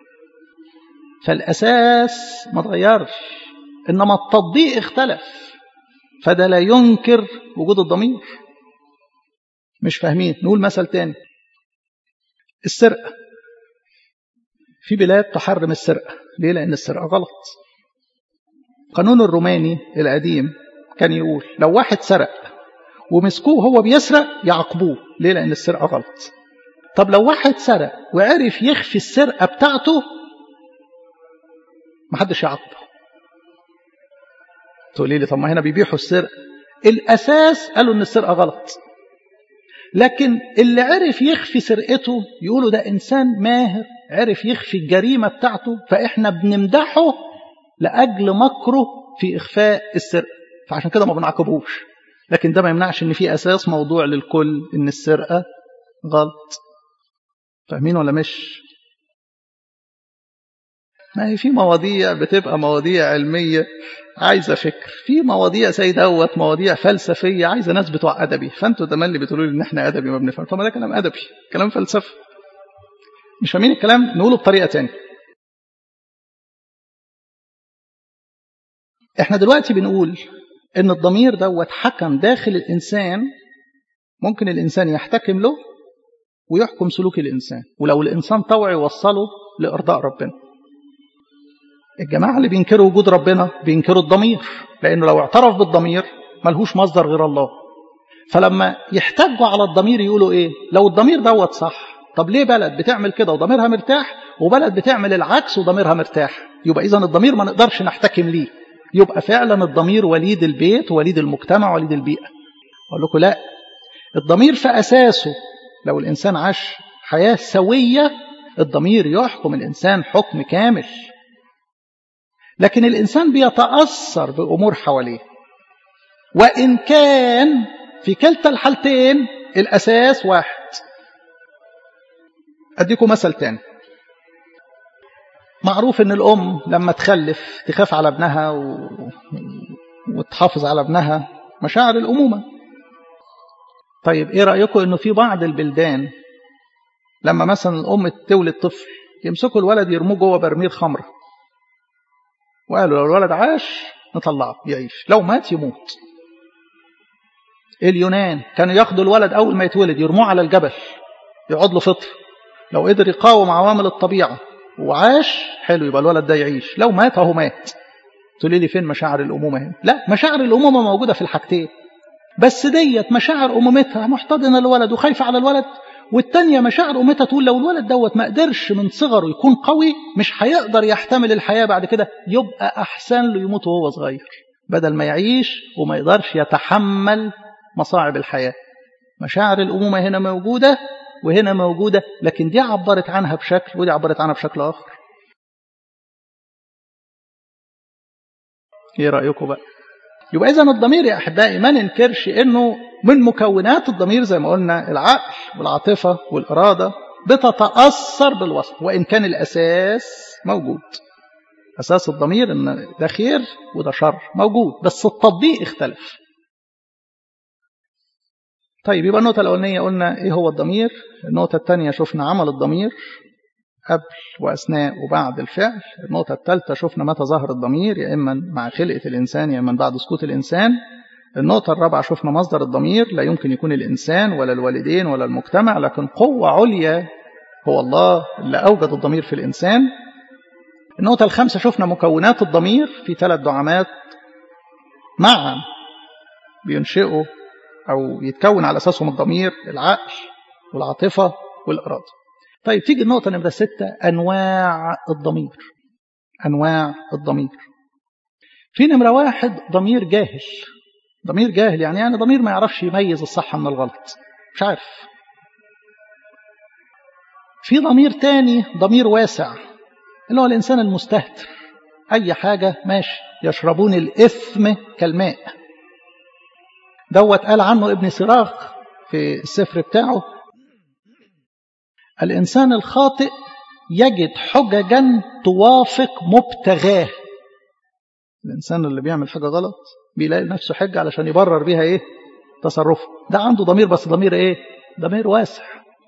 فالاساس ما اتغيرش انما التطبيق اختلف فده لا ينكر وجود الضمير مش فاهمين نقول مثل تاني السرقه في بلاد تحرم السرقه ليه لان السرقه غلط القانون الروماني القديم كان يقول لو واحد سرق ومسكوه هو بيسرق يعاقبوه ليه لان السرقه غلط طب لو واحد سرق وعرف يخفي السرقه بتاعته محدش يعاقبه تقولي لي طب ما هنا بيبيحوا السرقه الاساس قالوا ان السرقه غلط لكن اللي عرف يخفي سرقته يقولوا ده انسان ماهر عرف يخفي الجريمه بتاعته فاحنا بنمدحه لاجل مكره في اخفاء السرقه فعشان كده ما بنعاقبوش لكن ده ما يمنعش ان في اساس موضوع للكل ان السرقه غلط فاهمين ولا مش ما هي في مواضيع بتبقى مواضيع علميه عايزه فكر في مواضيع زي دوت مواضيع فلسفيه عايزه ناس بتوع ادبي فانتوا ده اللي بتقولوا لي ان احنا ادبي ما بنفهم طب ده كلام ادبي كلام فلسفي مش فاهمين الكلام نقوله بطريقه تانية احنا دلوقتي بنقول ان الضمير دوت حكم داخل الانسان ممكن الانسان يحتكم له ويحكم سلوك الانسان ولو الانسان طوع يوصله لارضاء ربنا الجماعه اللي بينكروا وجود ربنا بينكروا الضمير لانه لو اعترف بالضمير ملهوش مصدر غير الله فلما يحتجوا على الضمير يقولوا ايه لو الضمير دوت صح طب ليه بلد بتعمل كده وضميرها مرتاح وبلد بتعمل العكس وضميرها مرتاح يبقى اذا الضمير ما نقدرش نحتكم ليه يبقى فعلا الضمير وليد البيت وليد المجتمع وليد البيئة أقول لكم لا الضمير في أساسه لو الإنسان عاش حياة سوية الضمير يحكم الإنسان حكم كامل لكن الإنسان بيتأثر بأمور حواليه وإن كان في كلتا الحالتين الأساس واحد أديكم مثل تاني معروف ان الام لما تخلف تخاف على ابنها و... وتحافظ على ابنها مشاعر الامومه طيب ايه رايكم انه في بعض البلدان لما مثلا الام تولد طفل يمسكوا الولد يرموه جوه برميل خمره وقالوا لو الولد عاش نطلعه يعيش لو مات يموت اليونان كانوا ياخدوا الولد اول ما يتولد يرموه على الجبل يقعد له فطر لو قدر يقاوم عوامل الطبيعه وعاش حلو يبقى الولد ده يعيش لو مات اهو مات تقولي لي فين مشاعر الامومه هنا لا مشاعر الامومه موجوده في الحاجتين بس ديت مشاعر امومتها محتضنه الولد وخايفه على الولد والتانية مشاعر امتها تقول لو الولد دوت ما قدرش من صغره يكون قوي مش هيقدر يحتمل الحياه بعد كده يبقى احسن له يموت وهو صغير بدل ما يعيش وما يقدرش يتحمل مصاعب الحياه مشاعر الامومه هنا موجوده وهنا موجودة لكن دي عبرت عنها بشكل ودي عبرت عنها بشكل آخر ايه رأيكم بقى يبقى إذا الضمير يا أحبائي ما ننكرش إنه من مكونات الضمير زي ما قلنا العقل والعاطفة والإرادة بتتأثر بالوصف وإن كان الأساس موجود أساس الضمير إن ده خير وده شر موجود بس التطبيق اختلف طيب يبقى النقطة الأولانية قلنا إيه هو الضمير النقطة الثانية شفنا عمل الضمير قبل وأثناء وبعد الفعل النقطة الثالثة شفنا متى ظهر الضمير يا إما مع خلقة الإنسان يا إما بعد سكوت الإنسان النقطة الرابعة شفنا مصدر الضمير لا يمكن يكون الإنسان ولا الوالدين ولا المجتمع لكن قوة عليا هو الله اللي أوجد الضمير في الإنسان النقطة الخامسة شفنا مكونات الضمير في ثلاث دعامات معا بينشئوا أو يتكون على أساسهم الضمير العقل والعاطفة والإرادة طيب تيجي النقطة نمرة ستة أنواع الضمير أنواع الضمير في نمرة واحد ضمير جاهل ضمير جاهل يعني يعني ضمير ما يعرفش يميز الصح من الغلط مش عارف في ضمير تاني ضمير واسع اللي هو الإنسان المستهتر أي حاجة ماشي يشربون الإثم كالماء دوت قال عنه ابن سراغ في السفر بتاعه الإنسان الخاطئ يجد حججا توافق مبتغاه الإنسان اللي بيعمل حاجة غلط بيلاقي نفسه حجة علشان يبرر بيها إيه تصرفه ده عنده ضمير بس ضمير إيه ضمير واسع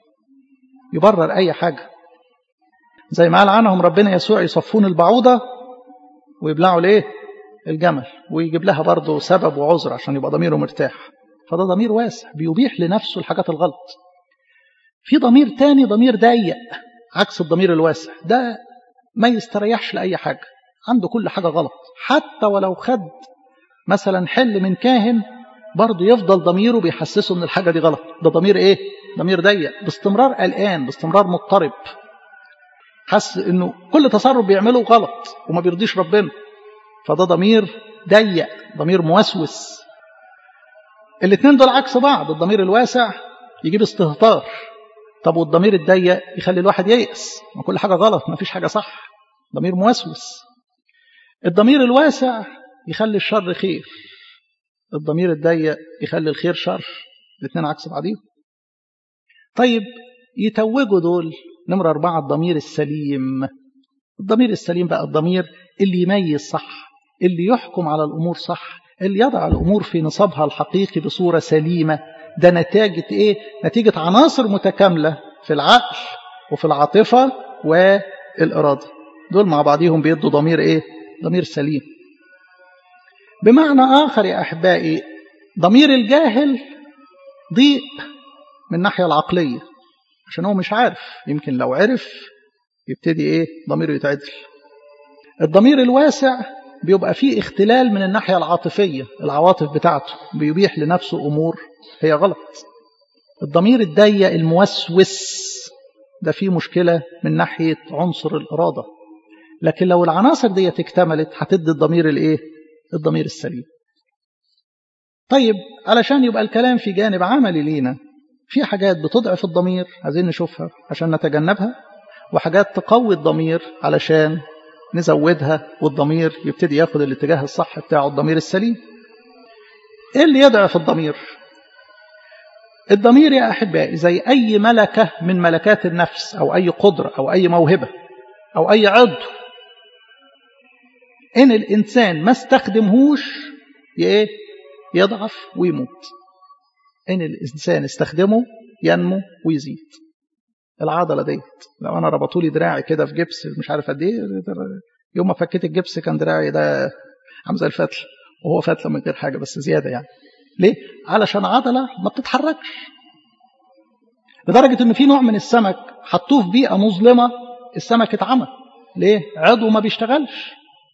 يبرر أي حاجة زي ما قال عنهم ربنا يسوع يصفون البعوضة ويبلعوا ليه الجمل ويجيب لها برضه سبب وعذر عشان يبقى ضميره مرتاح فده ضمير واسع بيبيح لنفسه الحاجات الغلط في ضمير تاني ضمير ضيق عكس الضمير الواسع ده ما يستريحش لأي حاجة عنده كل حاجة غلط حتى ولو خد مثلا حل من كاهن برضه يفضل ضميره بيحسسه ان الحاجة دي غلط ده ضمير ايه ضمير ضيق باستمرار قلقان باستمرار مضطرب حس انه كل تصرف بيعمله غلط وما بيرضيش ربنا فده ضمير ضيق ضمير موسوس الاثنين دول عكس بعض الضمير الواسع يجيب استهتار طب والضمير الضيق يخلي الواحد ييأس ما كل حاجة غلط ما فيش حاجة صح ضمير موسوس الضمير الواسع يخلي الشر خير الضمير الضيق يخلي الخير شر الاثنين عكس بعضيهم طيب يتوجوا دول نمرة أربعة الضمير السليم الضمير السليم بقى الضمير اللي يميز صح اللي يحكم على الأمور صح اللي يضع الأمور في نصابها الحقيقي بصورة سليمة ده نتيجة إيه؟ نتيجة عناصر متكاملة في العقل وفي العاطفة والإرادة دول مع بعضهم بيدوا ضمير إيه؟ ضمير سليم بمعنى آخر يا أحبائي ضمير الجاهل ضيق من الناحية العقلية عشان هو مش عارف يمكن لو عرف يبتدي إيه ضميره يتعدل الضمير الواسع بيبقى فيه اختلال من الناحية العاطفية العواطف بتاعته بيبيح لنفسه أمور هي غلط الضمير الضيق الموسوس ده فيه مشكلة من ناحية عنصر الإرادة لكن لو العناصر دي اكتملت هتدي الضمير الايه الضمير السليم طيب علشان يبقى الكلام في جانب عملي لينا في حاجات بتضعف الضمير عايزين نشوفها عشان نتجنبها وحاجات تقوي الضمير علشان نزودها والضمير يبتدي ياخد الاتجاه الصح بتاعه الضمير السليم ايه اللي يضعف الضمير الضمير يا احبائي زي اي ملكه من ملكات النفس او اي قدره او اي موهبه او اي عضو ان الانسان ما استخدمهوش ايه يضعف ويموت ان الانسان استخدمه ينمو ويزيد العضله ديت لو انا ربطوا لي دراعي كده في جبس مش عارف قد ايه يوم ما فكيت الجبس كان دراعي ده عامل زي الفتله وهو فتله من غير حاجه بس زياده يعني ليه علشان عضله ما بتتحركش لدرجه ان في نوع من السمك حطوه في بيئه مظلمه السمك اتعمى ليه عضو ما بيشتغلش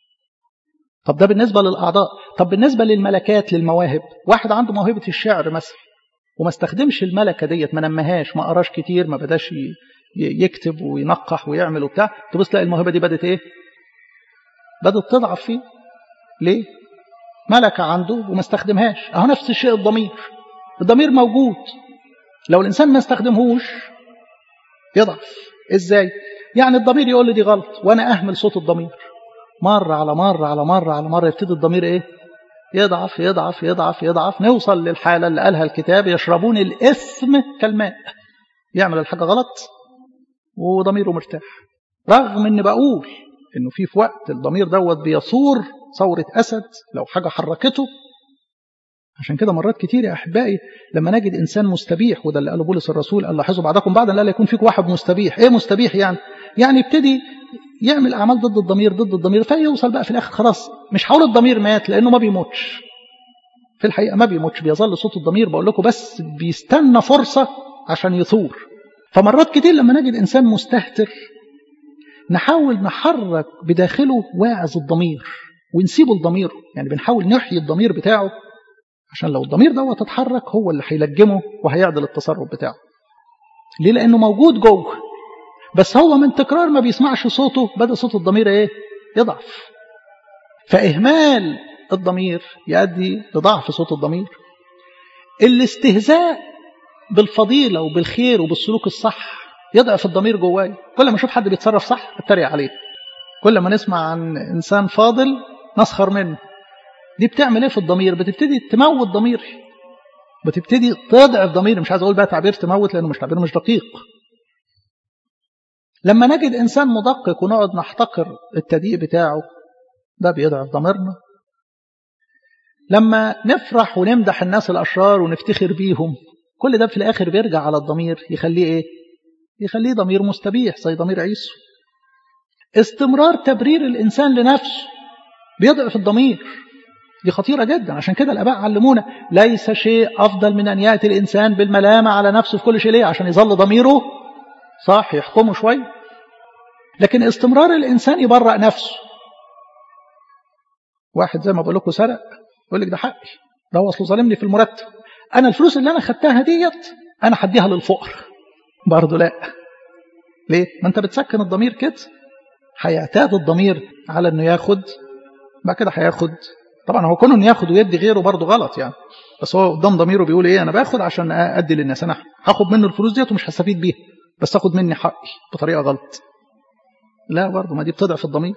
طب ده بالنسبه للاعضاء طب بالنسبه للملكات للمواهب واحد عنده موهبه الشعر مثلا وما استخدمش الملكه ديت ما نمهاش ما قراش كتير ما بداش يكتب وينقح ويعمل وبتاع تبص تلاقي الموهبه دي بدات ايه بدات تضعف فيه ليه ملكه عنده وما استخدمهاش اهو نفس الشيء الضمير الضمير موجود لو الانسان ما استخدمهوش يضعف ازاي يعني الضمير يقول لي دي غلط وانا اهمل صوت الضمير مرة على مرة على مرة على مرة يبتدي الضمير ايه يضعف يضعف يضعف يضعف نوصل للحالة اللي قالها الكتاب يشربون الإثم كالماء يعمل الحاجة غلط وضميره مرتاح رغم ان بقول انه في في وقت الضمير دوت بيصور ثورة أسد لو حاجة حركته عشان كده مرات كتير يا أحبائي لما نجد إنسان مستبيح وده اللي قاله بولس الرسول قال لاحظوا بعضكم بعضا لا يكون فيك واحد مستبيح إيه مستبيح يعني يعني يبتدي يعمل أعمال ضد الضمير ضد الضمير فيوصل بقى في الآخر خلاص مش هقول الضمير مات لأنه ما بيموتش في الحقيقة ما بيموتش بيظل صوت الضمير بقول لكم بس بيستنى فرصة عشان يثور فمرات كتير لما نجد إنسان مستهتر نحاول نحرك بداخله واعظ الضمير ونسيبه لضميره يعني بنحاول نحيي الضمير بتاعه عشان لو الضمير دوت اتحرك هو اللي هيلجمه وهيعدل التصرف بتاعه ليه لانه موجود جوه بس هو من تكرار ما بيسمعش صوته بدا صوت الضمير ايه يضعف فإهمال الضمير يؤدي لضعف صوت الضمير الاستهزاء بالفضيلة وبالخير وبالسلوك الصح يضعف الضمير جواي كل ما اشوف حد بيتصرف صح اتريق عليه كل ما نسمع عن انسان فاضل نسخر منه دي بتعمل ايه في الضمير بتبتدي تموت ضميري بتبتدي تضعف ضميري مش عايز اقول بقى تعبير تموت لانه مش تعبير مش دقيق لما نجد انسان مدقق ونقعد نحتقر التدقيق بتاعه ده بيضعف ضميرنا لما نفرح ونمدح الناس الاشرار ونفتخر بيهم كل ده في الاخر بيرجع على الضمير يخليه ايه يخليه ضمير مستبيح زي ضمير عيسو استمرار تبرير الإنسان لنفسه بيضعف الضمير دي خطيرة جدا عشان كده الآباء علمونا ليس شيء أفضل من أن يأتي الإنسان بالملامة على نفسه في كل شيء ليه عشان يظل ضميره صح يحكمه شوية لكن استمرار الإنسان يبرأ نفسه واحد زي ما بقول لكم سرق يقول لك ده حقي ده هو أصله ظالمني في المرتب أنا الفلوس اللي أنا خدتها ديت أنا هديها للفقر برضه لا ليه؟ ما أنت بتسكن الضمير كده هيعتاد الضمير على انه ياخد بعد كده هياخد طبعا هو كونه انه ياخد ويدي غيره برضه غلط يعني بس هو قدام ضميره بيقول ايه انا باخد عشان ادي للناس انا هاخد منه الفلوس ديت ومش هستفيد بيها بس اخد مني حقي بطريقه غلط لا برضه ما دي بتضعف الضمير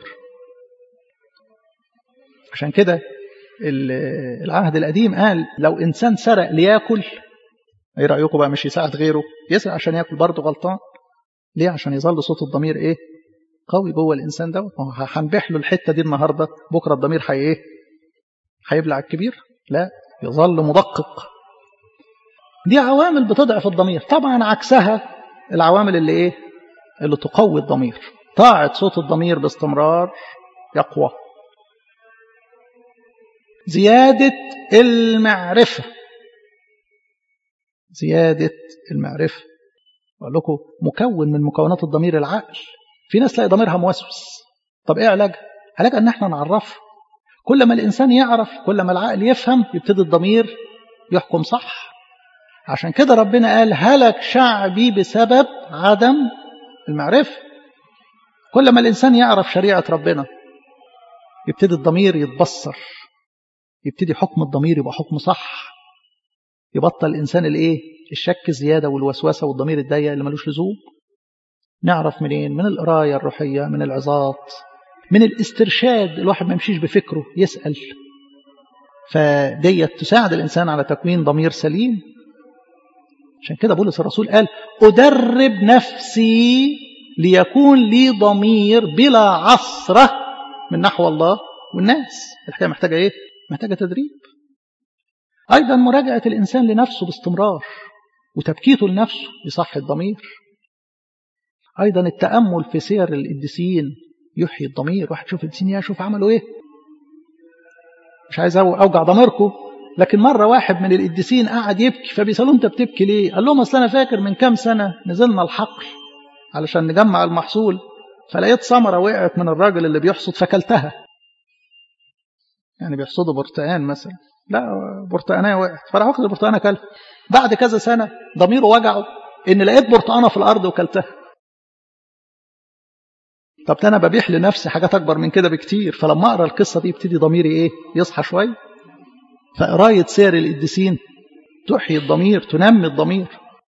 عشان كده العهد القديم قال لو انسان سرق لياكل ايه رايكم بقى مش يساعد غيره يسرق عشان ياكل برضه غلطان ليه عشان يظل صوت الضمير ايه قوي جوه الانسان دوت ما هو هنبيح له الحته دي النهارده بكره الضمير هي ايه هيبلع الكبير لا يظل مدقق دي عوامل بتضعف الضمير طبعا عكسها العوامل اللي ايه اللي تقوي الضمير طاعة صوت الضمير باستمرار يقوى زيادة المعرفة زيادة المعرفة أقول لكم مكون من مكونات الضمير العقل في ناس تلاقي ضميرها موسوس طب ايه علاجها علاجها ان احنا نعرفه كل ما الانسان يعرف كل ما العقل يفهم يبتدي الضمير يحكم صح عشان كده ربنا قال هلك شعبي بسبب عدم المعرفة كل ما الانسان يعرف شريعة ربنا يبتدي الضمير يتبصر يبتدي حكم الضمير يبقى حكم صح يبطل الانسان الايه الشك الزياده والوسوسه والضمير الضيق اللي ملوش لزوم نعرف منين من القراية الروحية من العظات من الاسترشاد الواحد ما يمشيش بفكره يسأل فديت تساعد الإنسان على تكوين ضمير سليم عشان كده بولس الرسول قال أدرب نفسي ليكون لي ضمير بلا عصرة من نحو الله والناس الحكاية محتاجة إيه؟ محتاجة تدريب أيضا مراجعة الإنسان لنفسه باستمرار وتبكيته لنفسه يصحي الضمير أيضا التأمل في سير القديسين يحيي الضمير واحد شوف القديسين يشوف عملوا إيه مش عايز أوجع ضميركم لكن مرة واحد من القديسين قعد يبكي فبيسألوه أنت بتبكي ليه قال لهم أصل أنا فاكر من كام سنة نزلنا الحقل علشان نجمع المحصول فلقيت ثمرة وقعت من الراجل اللي بيحصد فكلتها يعني بيحصدوا برتقان مثلا لا برتقانية وقعت فراح واخد البرتقانة كلها بعد كذا سنة ضميره وجعه إن لقيت برتقانة في الأرض وكلتها طب انا ببيح لنفسي حاجات اكبر من كده بكتير فلما اقرا القصه دي يبتدي ضميري ايه يصحى شويه فقرايه سير القديسين تحيي الضمير تنمي الضمير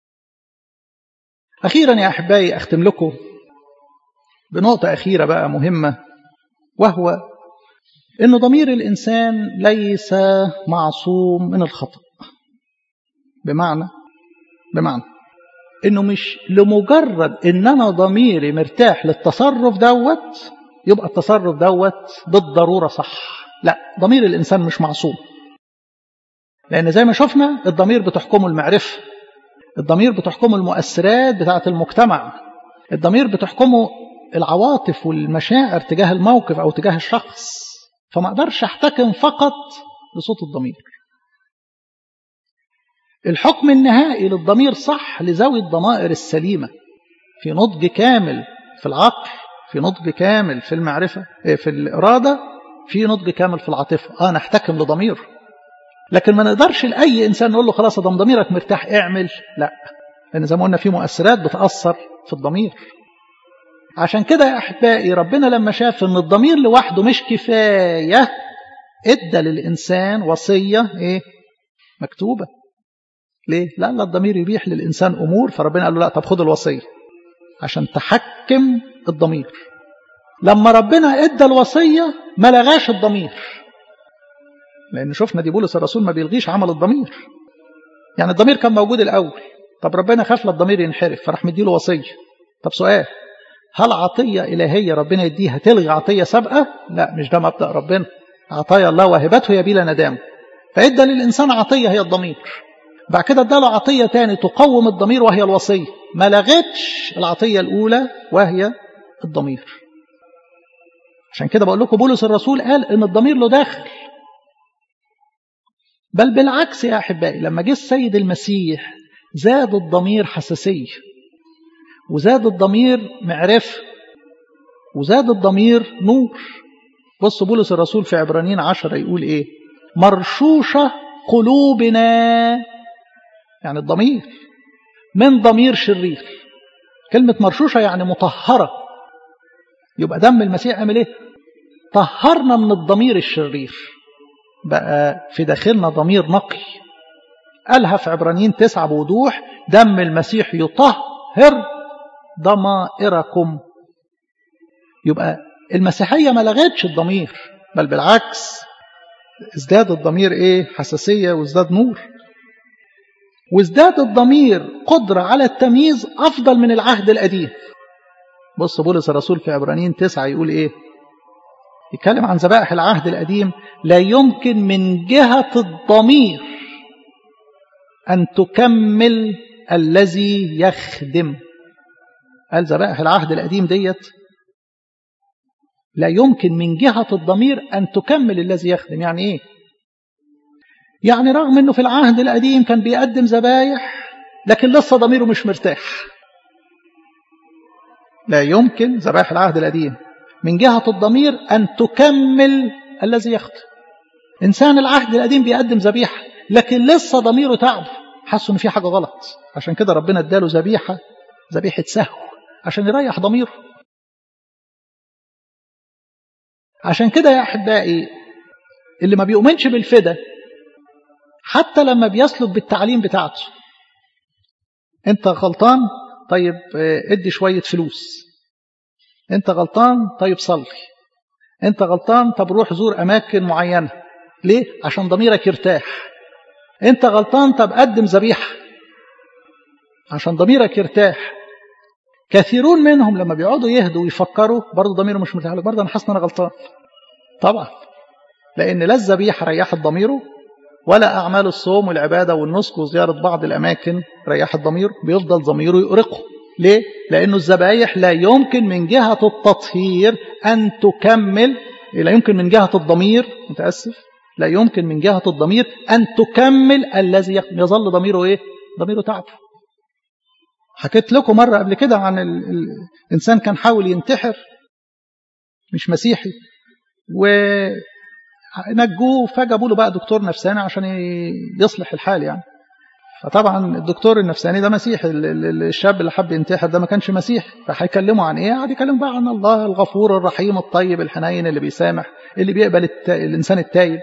اخيرا يا احبائي اختم لكم بنقطه اخيره بقى مهمه وهو ان ضمير الانسان ليس معصوم من الخطا بمعنى بمعنى انه مش لمجرد ان انا ضميري مرتاح للتصرف دوت يبقى التصرف دوت بالضروره صح لا ضمير الانسان مش معصوم لان زي ما شفنا الضمير بتحكمه المعرفه الضمير بتحكمه المؤثرات بتاعه المجتمع الضمير بتحكمه العواطف والمشاعر تجاه الموقف او تجاه الشخص فما اقدرش احتكم فقط لصوت الضمير الحكم النهائي للضمير صح لذوي الضمائر السليمة في نضج كامل في العقل في نضج كامل في المعرفة في الإرادة في نضج كامل في العاطفة آه نحتكم لضمير لكن ما نقدرش لأي إنسان نقول له خلاص ده ضميرك مرتاح اعمل لا لأن زي ما قلنا في مؤثرات بتأثر في الضمير عشان كده يا أحبائي ربنا لما شاف أن الضمير لوحده مش كفاية ادى للإنسان وصية إيه؟ مكتوبة ليه؟ لأن الضمير يبيح للإنسان أمور فربنا قال له لا طب خد الوصية عشان تحكم الضمير لما ربنا ادى الوصية ما لغاش الضمير لأن شفنا دي بولس الرسول ما بيلغيش عمل الضمير يعني الضمير كان موجود الأول طب ربنا خاف الضمير ينحرف فراح مديله وصية طب سؤال هل عطية إلهية ربنا يديها تلغي عطية سابقة لا مش ده مبدأ ربنا عطايا الله وهبته هي بلا ندام فإدى للإنسان عطية هي الضمير بعد كده اداله عطية تاني تقوم الضمير وهي الوصية ما لغتش العطية الأولى وهي الضمير عشان كده بقول لكم بولس الرسول قال ان الضمير له داخل بل بالعكس يا احبائي لما جه السيد المسيح زاد الضمير حساسيه وزاد الضمير معرفه وزاد الضمير نور بص بولس الرسول في عبرانيين عشرة يقول ايه مرشوشة قلوبنا يعني الضمير من ضمير شرير كلمة مرشوشة يعني مطهرة يبقى دم المسيح عمل ايه طهرنا من الضمير الشرير بقى في داخلنا ضمير نقي قالها في عبرانيين تسعة بوضوح دم المسيح يطهر ضمائركم يبقى المسيحية ما لغتش الضمير بل بالعكس ازداد الضمير ايه حساسية وازداد نور وازداد الضمير قدرة على التمييز أفضل من العهد القديم بص بولس الرسول في عبرانيين تسعة يقول ايه يتكلم عن ذبائح العهد القديم لا يمكن من جهة الضمير أن تكمل الذي يخدم قال ذبائح العهد القديم ديت لا يمكن من جهة الضمير أن تكمل الذي يخدم يعني إيه يعني رغم أنه في العهد القديم كان بيقدم ذبايح لكن لسه ضميره مش مرتاح لا يمكن ذبائح العهد القديم من جهة الضمير أن تكمل الذي يخدم إنسان العهد القديم بيقدم ذبيحة لكن لسه ضميره تعب حاسه إن في حاجة غلط عشان كده ربنا اداله ذبيحة ذبيحة سهو عشان يريح ضميره عشان كده يا أحبائي اللي ما بيؤمنش بالفدا حتى لما بيسلك بالتعليم بتاعته انت غلطان طيب ادي شوية فلوس انت غلطان طيب صلي انت غلطان طب روح زور اماكن معينة ليه عشان ضميرك يرتاح انت غلطان طب قدم ذبيحة عشان ضميرك يرتاح كثيرون منهم لما بيقعدوا يهدوا ويفكروا برضه ضميره مش مرتاح برضه انا حاسس ان انا غلطان طبعا لان لا الذبيحه ريحت ضميره ولا اعمال الصوم والعباده والنسك وزياره بعض الاماكن ريحت ضميره بيفضل ضميره يؤرقه ليه لانه الذبايح لا يمكن من جهه التطهير ان تكمل لا يمكن من جهه الضمير متاسف لا يمكن من جهه الضمير ان تكمل الذي يظل ضميره ايه ضميره تعب حكيت لكم مرة قبل كده عن ال... ال... الإنسان كان حاول ينتحر مش مسيحي ونجوه فجابوا له بقى دكتور نفساني عشان يصلح الحال يعني فطبعا الدكتور النفساني ده مسيحي الشاب اللي حب ينتحر ده ما كانش مسيحي فهيكلموا عن ايه قعد يكلم بقى عن الله الغفور الرحيم الطيب الحنين اللي بيسامح اللي بيقبل الت... الانسان التايب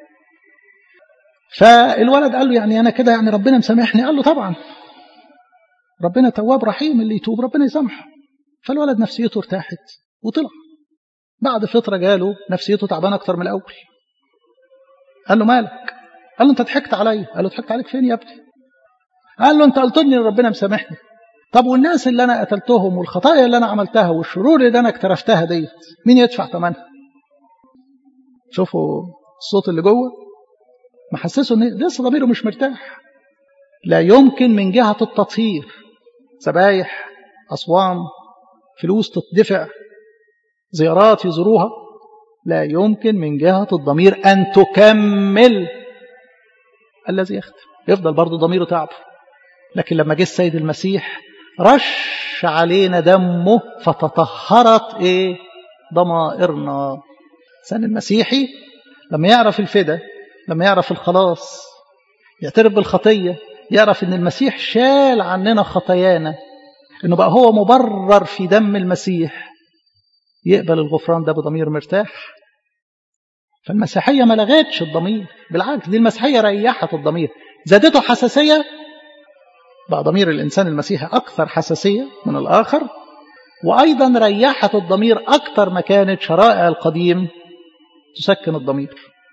فالولد قال له يعني انا كده يعني ربنا مسامحني قال له طبعا ربنا تواب رحيم اللي يتوب ربنا يسامحه فالولد نفسيته ارتاحت وطلع بعد فترة جاله نفسيته تعبانة أكتر من الأول قال له مالك قال له أنت ضحكت عليا قال له ضحكت عليك فين يا ابني قال له أنت قلت لي ربنا مسامحني طب والناس اللي أنا قتلتهم والخطايا اللي أنا عملتها والشرور اللي أنا اقترفتها ديت مين يدفع ثمنها شوفوا الصوت اللي جوه محسسه ان لسه ضميره مش مرتاح لا يمكن من جهة التطهير ذبايح أصوام فلوس تدفع زيارات يزوروها لا يمكن من جهة الضمير أن تكمل الذي يخدم يفضل برضه ضميره تعب لكن لما جه السيد المسيح رش علينا دمه فتطهرت ايه ضمائرنا الإنسان المسيحي لما يعرف الفدا لما يعرف الخلاص يعترف بالخطية يعرف ان المسيح شال عننا خطايانا انه بقى هو مبرر في دم المسيح يقبل الغفران ده بضمير مرتاح فالمسيحيه ما لغتش الضمير بالعكس دي المسيحيه ريحت الضمير زادته حساسيه بقى ضمير الانسان المسيحي اكثر حساسيه من الاخر وايضا ريحت الضمير اكثر ما كانت شرائع القديم تسكن الضمير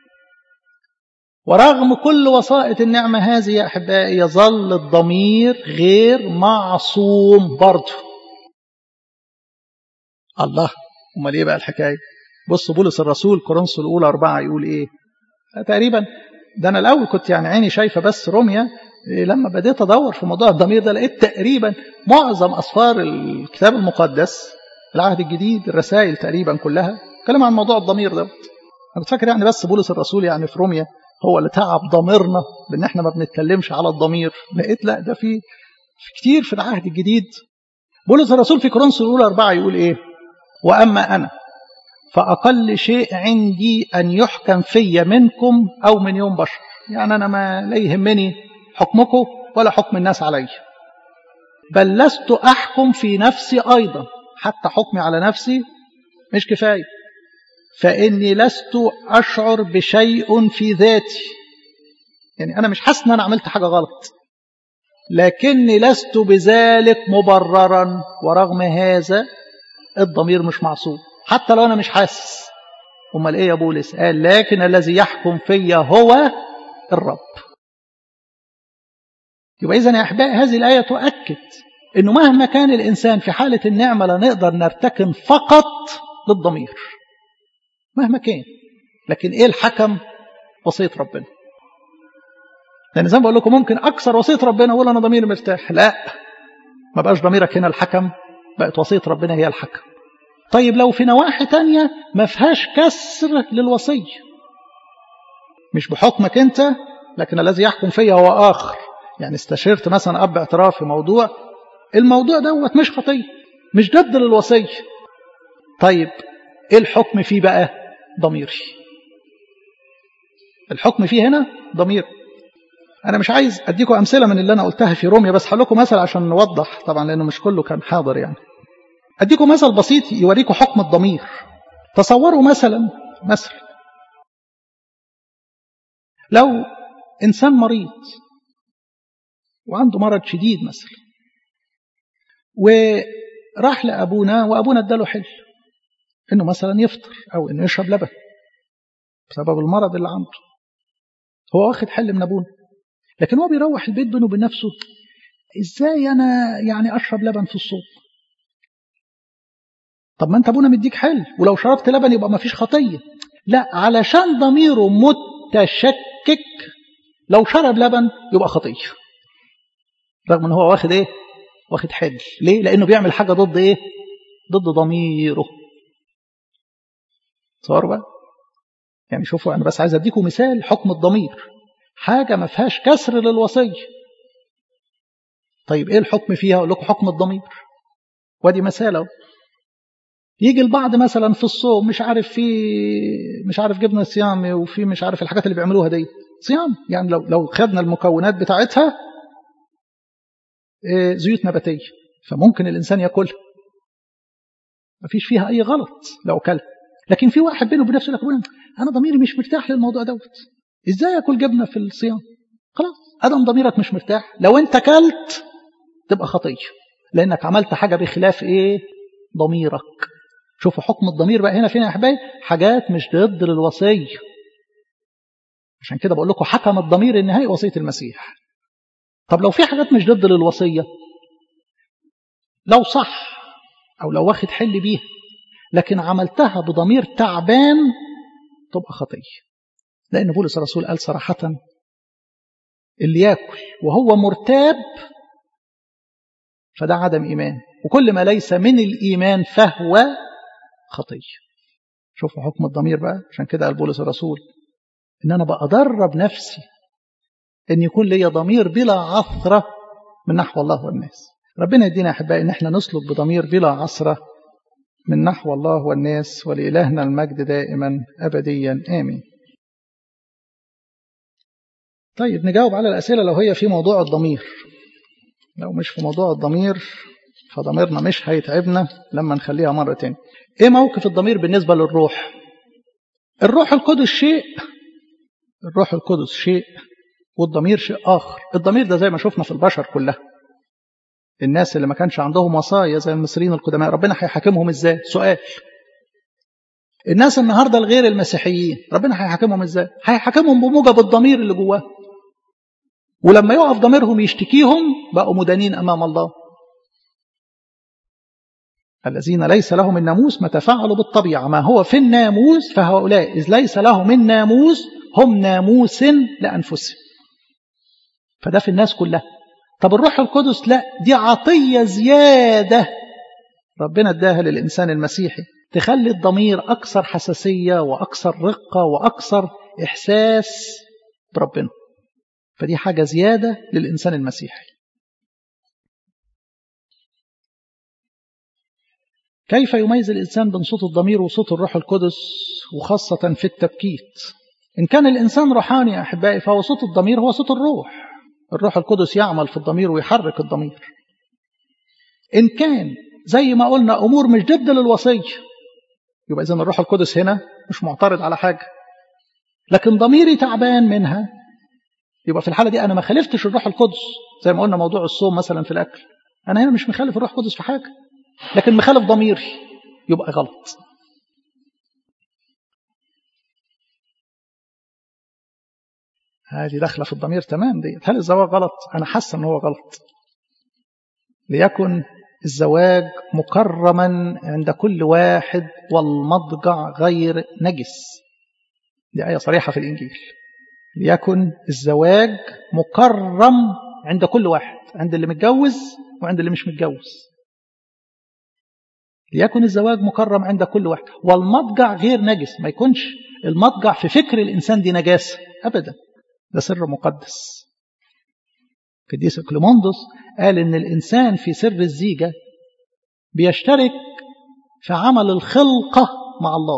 ورغم كل وسائط النعمة هذه يا أحبائي يظل الضمير غير معصوم برضه الله امال ايه بقى الحكايه بص بولس الرسول كورنثوس الاولى أربعة يقول ايه تقريبا ده انا الاول كنت يعني عيني شايفه بس روميا لما بديت ادور في موضوع الضمير ده لقيت تقريبا معظم اسفار الكتاب المقدس العهد الجديد الرسائل تقريبا كلها كلام عن موضوع الضمير ده انا كنت فاكر يعني بس بولس الرسول يعني في روميا هو اللي تعب ضميرنا بان احنا ما بنتكلمش على الضمير لقيت لا ده في كتير في العهد الجديد بولس الرسول في كورنثوس الاولى أربعة يقول ايه واما انا فاقل شيء عندي ان يحكم في منكم او من يوم بشر يعني انا ما لا يهمني حكمكم ولا حكم الناس علي بل لست احكم في نفسي ايضا حتى حكمي على نفسي مش كفايه فاني لست اشعر بشيء في ذاتي يعني انا مش حاسس ان انا عملت حاجه غلط لكني لست بذلك مبررا ورغم هذا الضمير مش معصوم حتى لو انا مش حاسس امال ايه يا بولس قال لكن الذي يحكم فيا هو الرب يبقى اذا يا احبائي هذه الايه تؤكد انه مهما كان الانسان في حاله النعمه لا نقدر نرتكن فقط للضمير مهما كان لكن ايه الحكم وصيه ربنا لان زي ما بقول لكم ممكن اكثر وصيه ربنا اقول انا ضميري مرتاح لا ما بقاش ضميرك هنا الحكم بقت وصيه ربنا هي الحكم طيب لو في نواحي تانية ما فيهاش كسر للوصيه مش بحكمك انت لكن الذي يحكم فيا هو اخر يعني استشرت مثلا اب اعتراف في موضوع الموضوع دوت مش خطيه مش ضد للوصيه طيب ايه الحكم فيه بقى ضميري الحكم فيه هنا ضمير انا مش عايز اديكم امثله من اللي انا قلتها في روميا بس هقول لكم مثل عشان نوضح طبعا لانه مش كله كان حاضر يعني اديكم مثل بسيط يوريكم حكم الضمير تصوروا مثلا مثلا لو انسان مريض وعنده مرض شديد مثلا وراح لابونا وابونا اداله حل انه مثلا يفطر او انه يشرب لبن بسبب المرض اللي عنده هو واخد حل من ابونا لكن هو بيروح البيت بينه وبين نفسه ازاي انا يعني اشرب لبن في الصوم طب ما انت ابونا مديك حل ولو شربت لبن يبقى ما فيش خطيه لا علشان ضميره متشكك لو شرب لبن يبقى خطيه رغم ان هو واخد ايه واخد حل ليه لانه بيعمل حاجه ضد ايه ضد ضميره تصوروا بقى يعني شوفوا انا بس عايز اديكم مثال حكم الضمير حاجه ما فيهاش كسر للوصيه طيب ايه الحكم فيها اقول لكم حكم الضمير وادي مثال اهو يجي البعض مثلا في الصوم مش عارف في مش عارف جبنه صيامي وفي مش عارف الحاجات اللي بيعملوها دي صيام يعني لو لو خدنا المكونات بتاعتها زيوت نباتيه فممكن الانسان ياكلها مفيش فيها اي غلط لو كلها لكن في واحد بينه وبين نفسه يقول انا ضميري مش مرتاح للموضوع دوت ازاي اكل جبنه في الصيام خلاص ادم ضميرك مش مرتاح لو انت كلت تبقى خطيه لانك عملت حاجه بخلاف ايه ضميرك شوفوا حكم الضمير بقى هنا فين يا احبائي حاجات مش ضد للوصيه عشان كده بقول لكم حكم الضمير النهائي وصيه المسيح طب لو في حاجات مش ضد للوصيه لو صح او لو واخد حل بيها لكن عملتها بضمير تعبان تبقى خطيه لان بولس الرسول قال صراحه اللي ياكل وهو مرتاب فده عدم ايمان وكل ما ليس من الايمان فهو خطيه شوفوا حكم الضمير بقى عشان كده قال بولس الرسول ان انا بقى ادرب نفسي ان يكون لي ضمير بلا عثره من نحو الله والناس ربنا يدينا احبائي ان احنا نسلك بضمير بلا عثره من نحو الله والناس ولإلهنا المجد دائما أبديا آمين طيب نجاوب على الأسئلة لو هي في موضوع الضمير لو مش في موضوع الضمير فضميرنا مش هيتعبنا لما نخليها مرة تاني ايه موقف الضمير بالنسبة للروح الروح القدس شيء الروح القدس شيء والضمير شيء آخر الضمير ده زي ما شفنا في البشر كلها الناس اللي ما كانش عندهم وصايا زي المصريين القدماء ربنا هيحاكمهم ازاي سؤال الناس النهارده الغير المسيحيين ربنا هيحاكمهم ازاي هيحاكمهم بموجب الضمير اللي جواه ولما يقف ضميرهم يشتكيهم بقوا مدانين امام الله الذين ليس لهم الناموس ما تفعلوا بالطبيعه ما هو في الناموس فهؤلاء اذ ليس لهم الناموس هم ناموس لانفسهم فده في الناس كلها طب الروح القدس لا دي عطيه زياده ربنا اداها للانسان المسيحي تخلي الضمير اكثر حساسيه واكثر رقه واكثر احساس بربنا فدي حاجه زياده للانسان المسيحي كيف يميز الانسان بين صوت الضمير وصوت الروح القدس وخاصه في التبكيت ان كان الانسان روحاني يا احبائي فهو صوت الضمير هو صوت الروح الروح القدس يعمل في الضمير ويحرك الضمير ان كان زي ما قلنا امور مش ضد للوصيه يبقى اذا الروح القدس هنا مش معترض على حاجه لكن ضميري تعبان منها يبقى في الحاله دي انا ما خالفتش الروح القدس زي ما قلنا موضوع الصوم مثلا في الاكل انا هنا مش مخالف الروح القدس في حاجه لكن مخالف ضميري يبقى غلط هذه داخله في الضمير تمام ديت هل الزواج غلط انا حاسه ان هو غلط ليكن الزواج مكرما عند كل واحد والمضجع غير نجس دي آية صريحة في الإنجيل ليكن الزواج مكرم عند كل واحد عند اللي متجوز وعند اللي مش متجوز ليكن الزواج مكرم عند كل واحد والمضجع غير نجس ما يكونش المضجع في فكر الإنسان دي نجاسة أبدا ده سر مقدس قديس كليموندوس قال إن الإنسان في سر الزيجة بيشترك في عمل الخلقة مع الله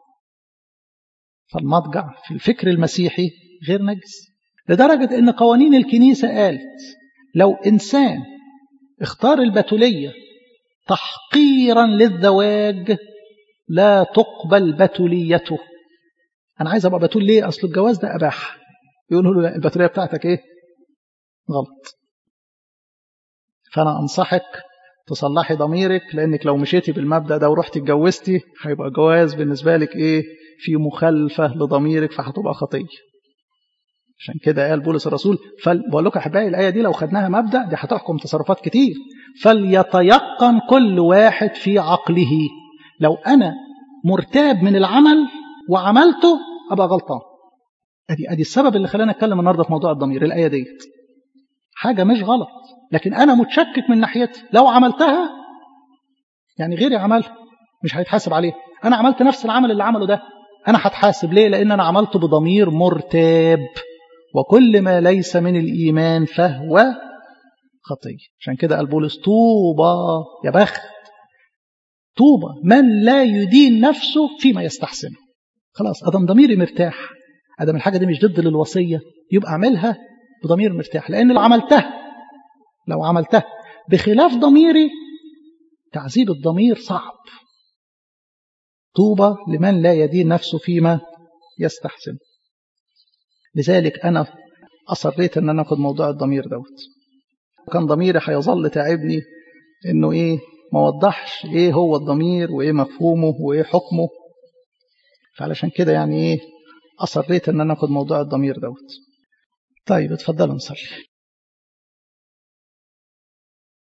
فالمضجع في الفكر المسيحي غير نجس لدرجة إن قوانين الكنيسة قالت لو إنسان اختار البتولية تحقيرا للزواج لا تقبل بتوليته أنا عايز أبقى بتول ليه أصل الجواز ده أباح يقولوا له لا البتولية بتاعتك إيه غلط فأنا أنصحك تصلحي ضميرك لأنك لو مشيتي بالمبدأ ده ورحتي اتجوزتي هيبقى جواز بالنسبة لك إيه في مخالفة لضميرك فهتبقى خطية عشان كده قال بولس الرسول فل... بقول لكم احبائي الايه دي لو خدناها مبدا دي هتحكم تصرفات كتير فليتيقن كل واحد في عقله لو انا مرتاب من العمل وعملته ابقى غلطان ادي ادي السبب اللي خلاني اتكلم النهارده في موضوع الضمير الايه ديت حاجه مش غلط لكن انا متشكك من ناحيتها لو عملتها يعني غيري عملها مش هيتحاسب عليها انا عملت نفس العمل اللي عمله ده انا هتحاسب ليه لان انا عملته بضمير مرتاب وكل ما ليس من الايمان فهو خطيه عشان كده قال بولس طوبى يا بخت طوبى من لا يدين نفسه فيما يستحسنه خلاص ادم ضميري مرتاح ادم الحاجه دي مش ضد للوصيه يبقى اعملها بضمير مرتاح لان لو عملتها لو عملتها بخلاف ضميري تعذيب الضمير صعب طوبى لمن لا يدين نفسه فيما يستحسن لذلك أنا أصريت أن أنا أخذ موضوع الضمير دوت كان ضميري هيظل تعبني إنه إيه ما وضحش إيه هو الضمير وإيه مفهومه وإيه حكمه فعلشان كده يعني إيه أصريت أن أنا أخذ موضوع الضمير دوت طيب اتفضلوا نصلي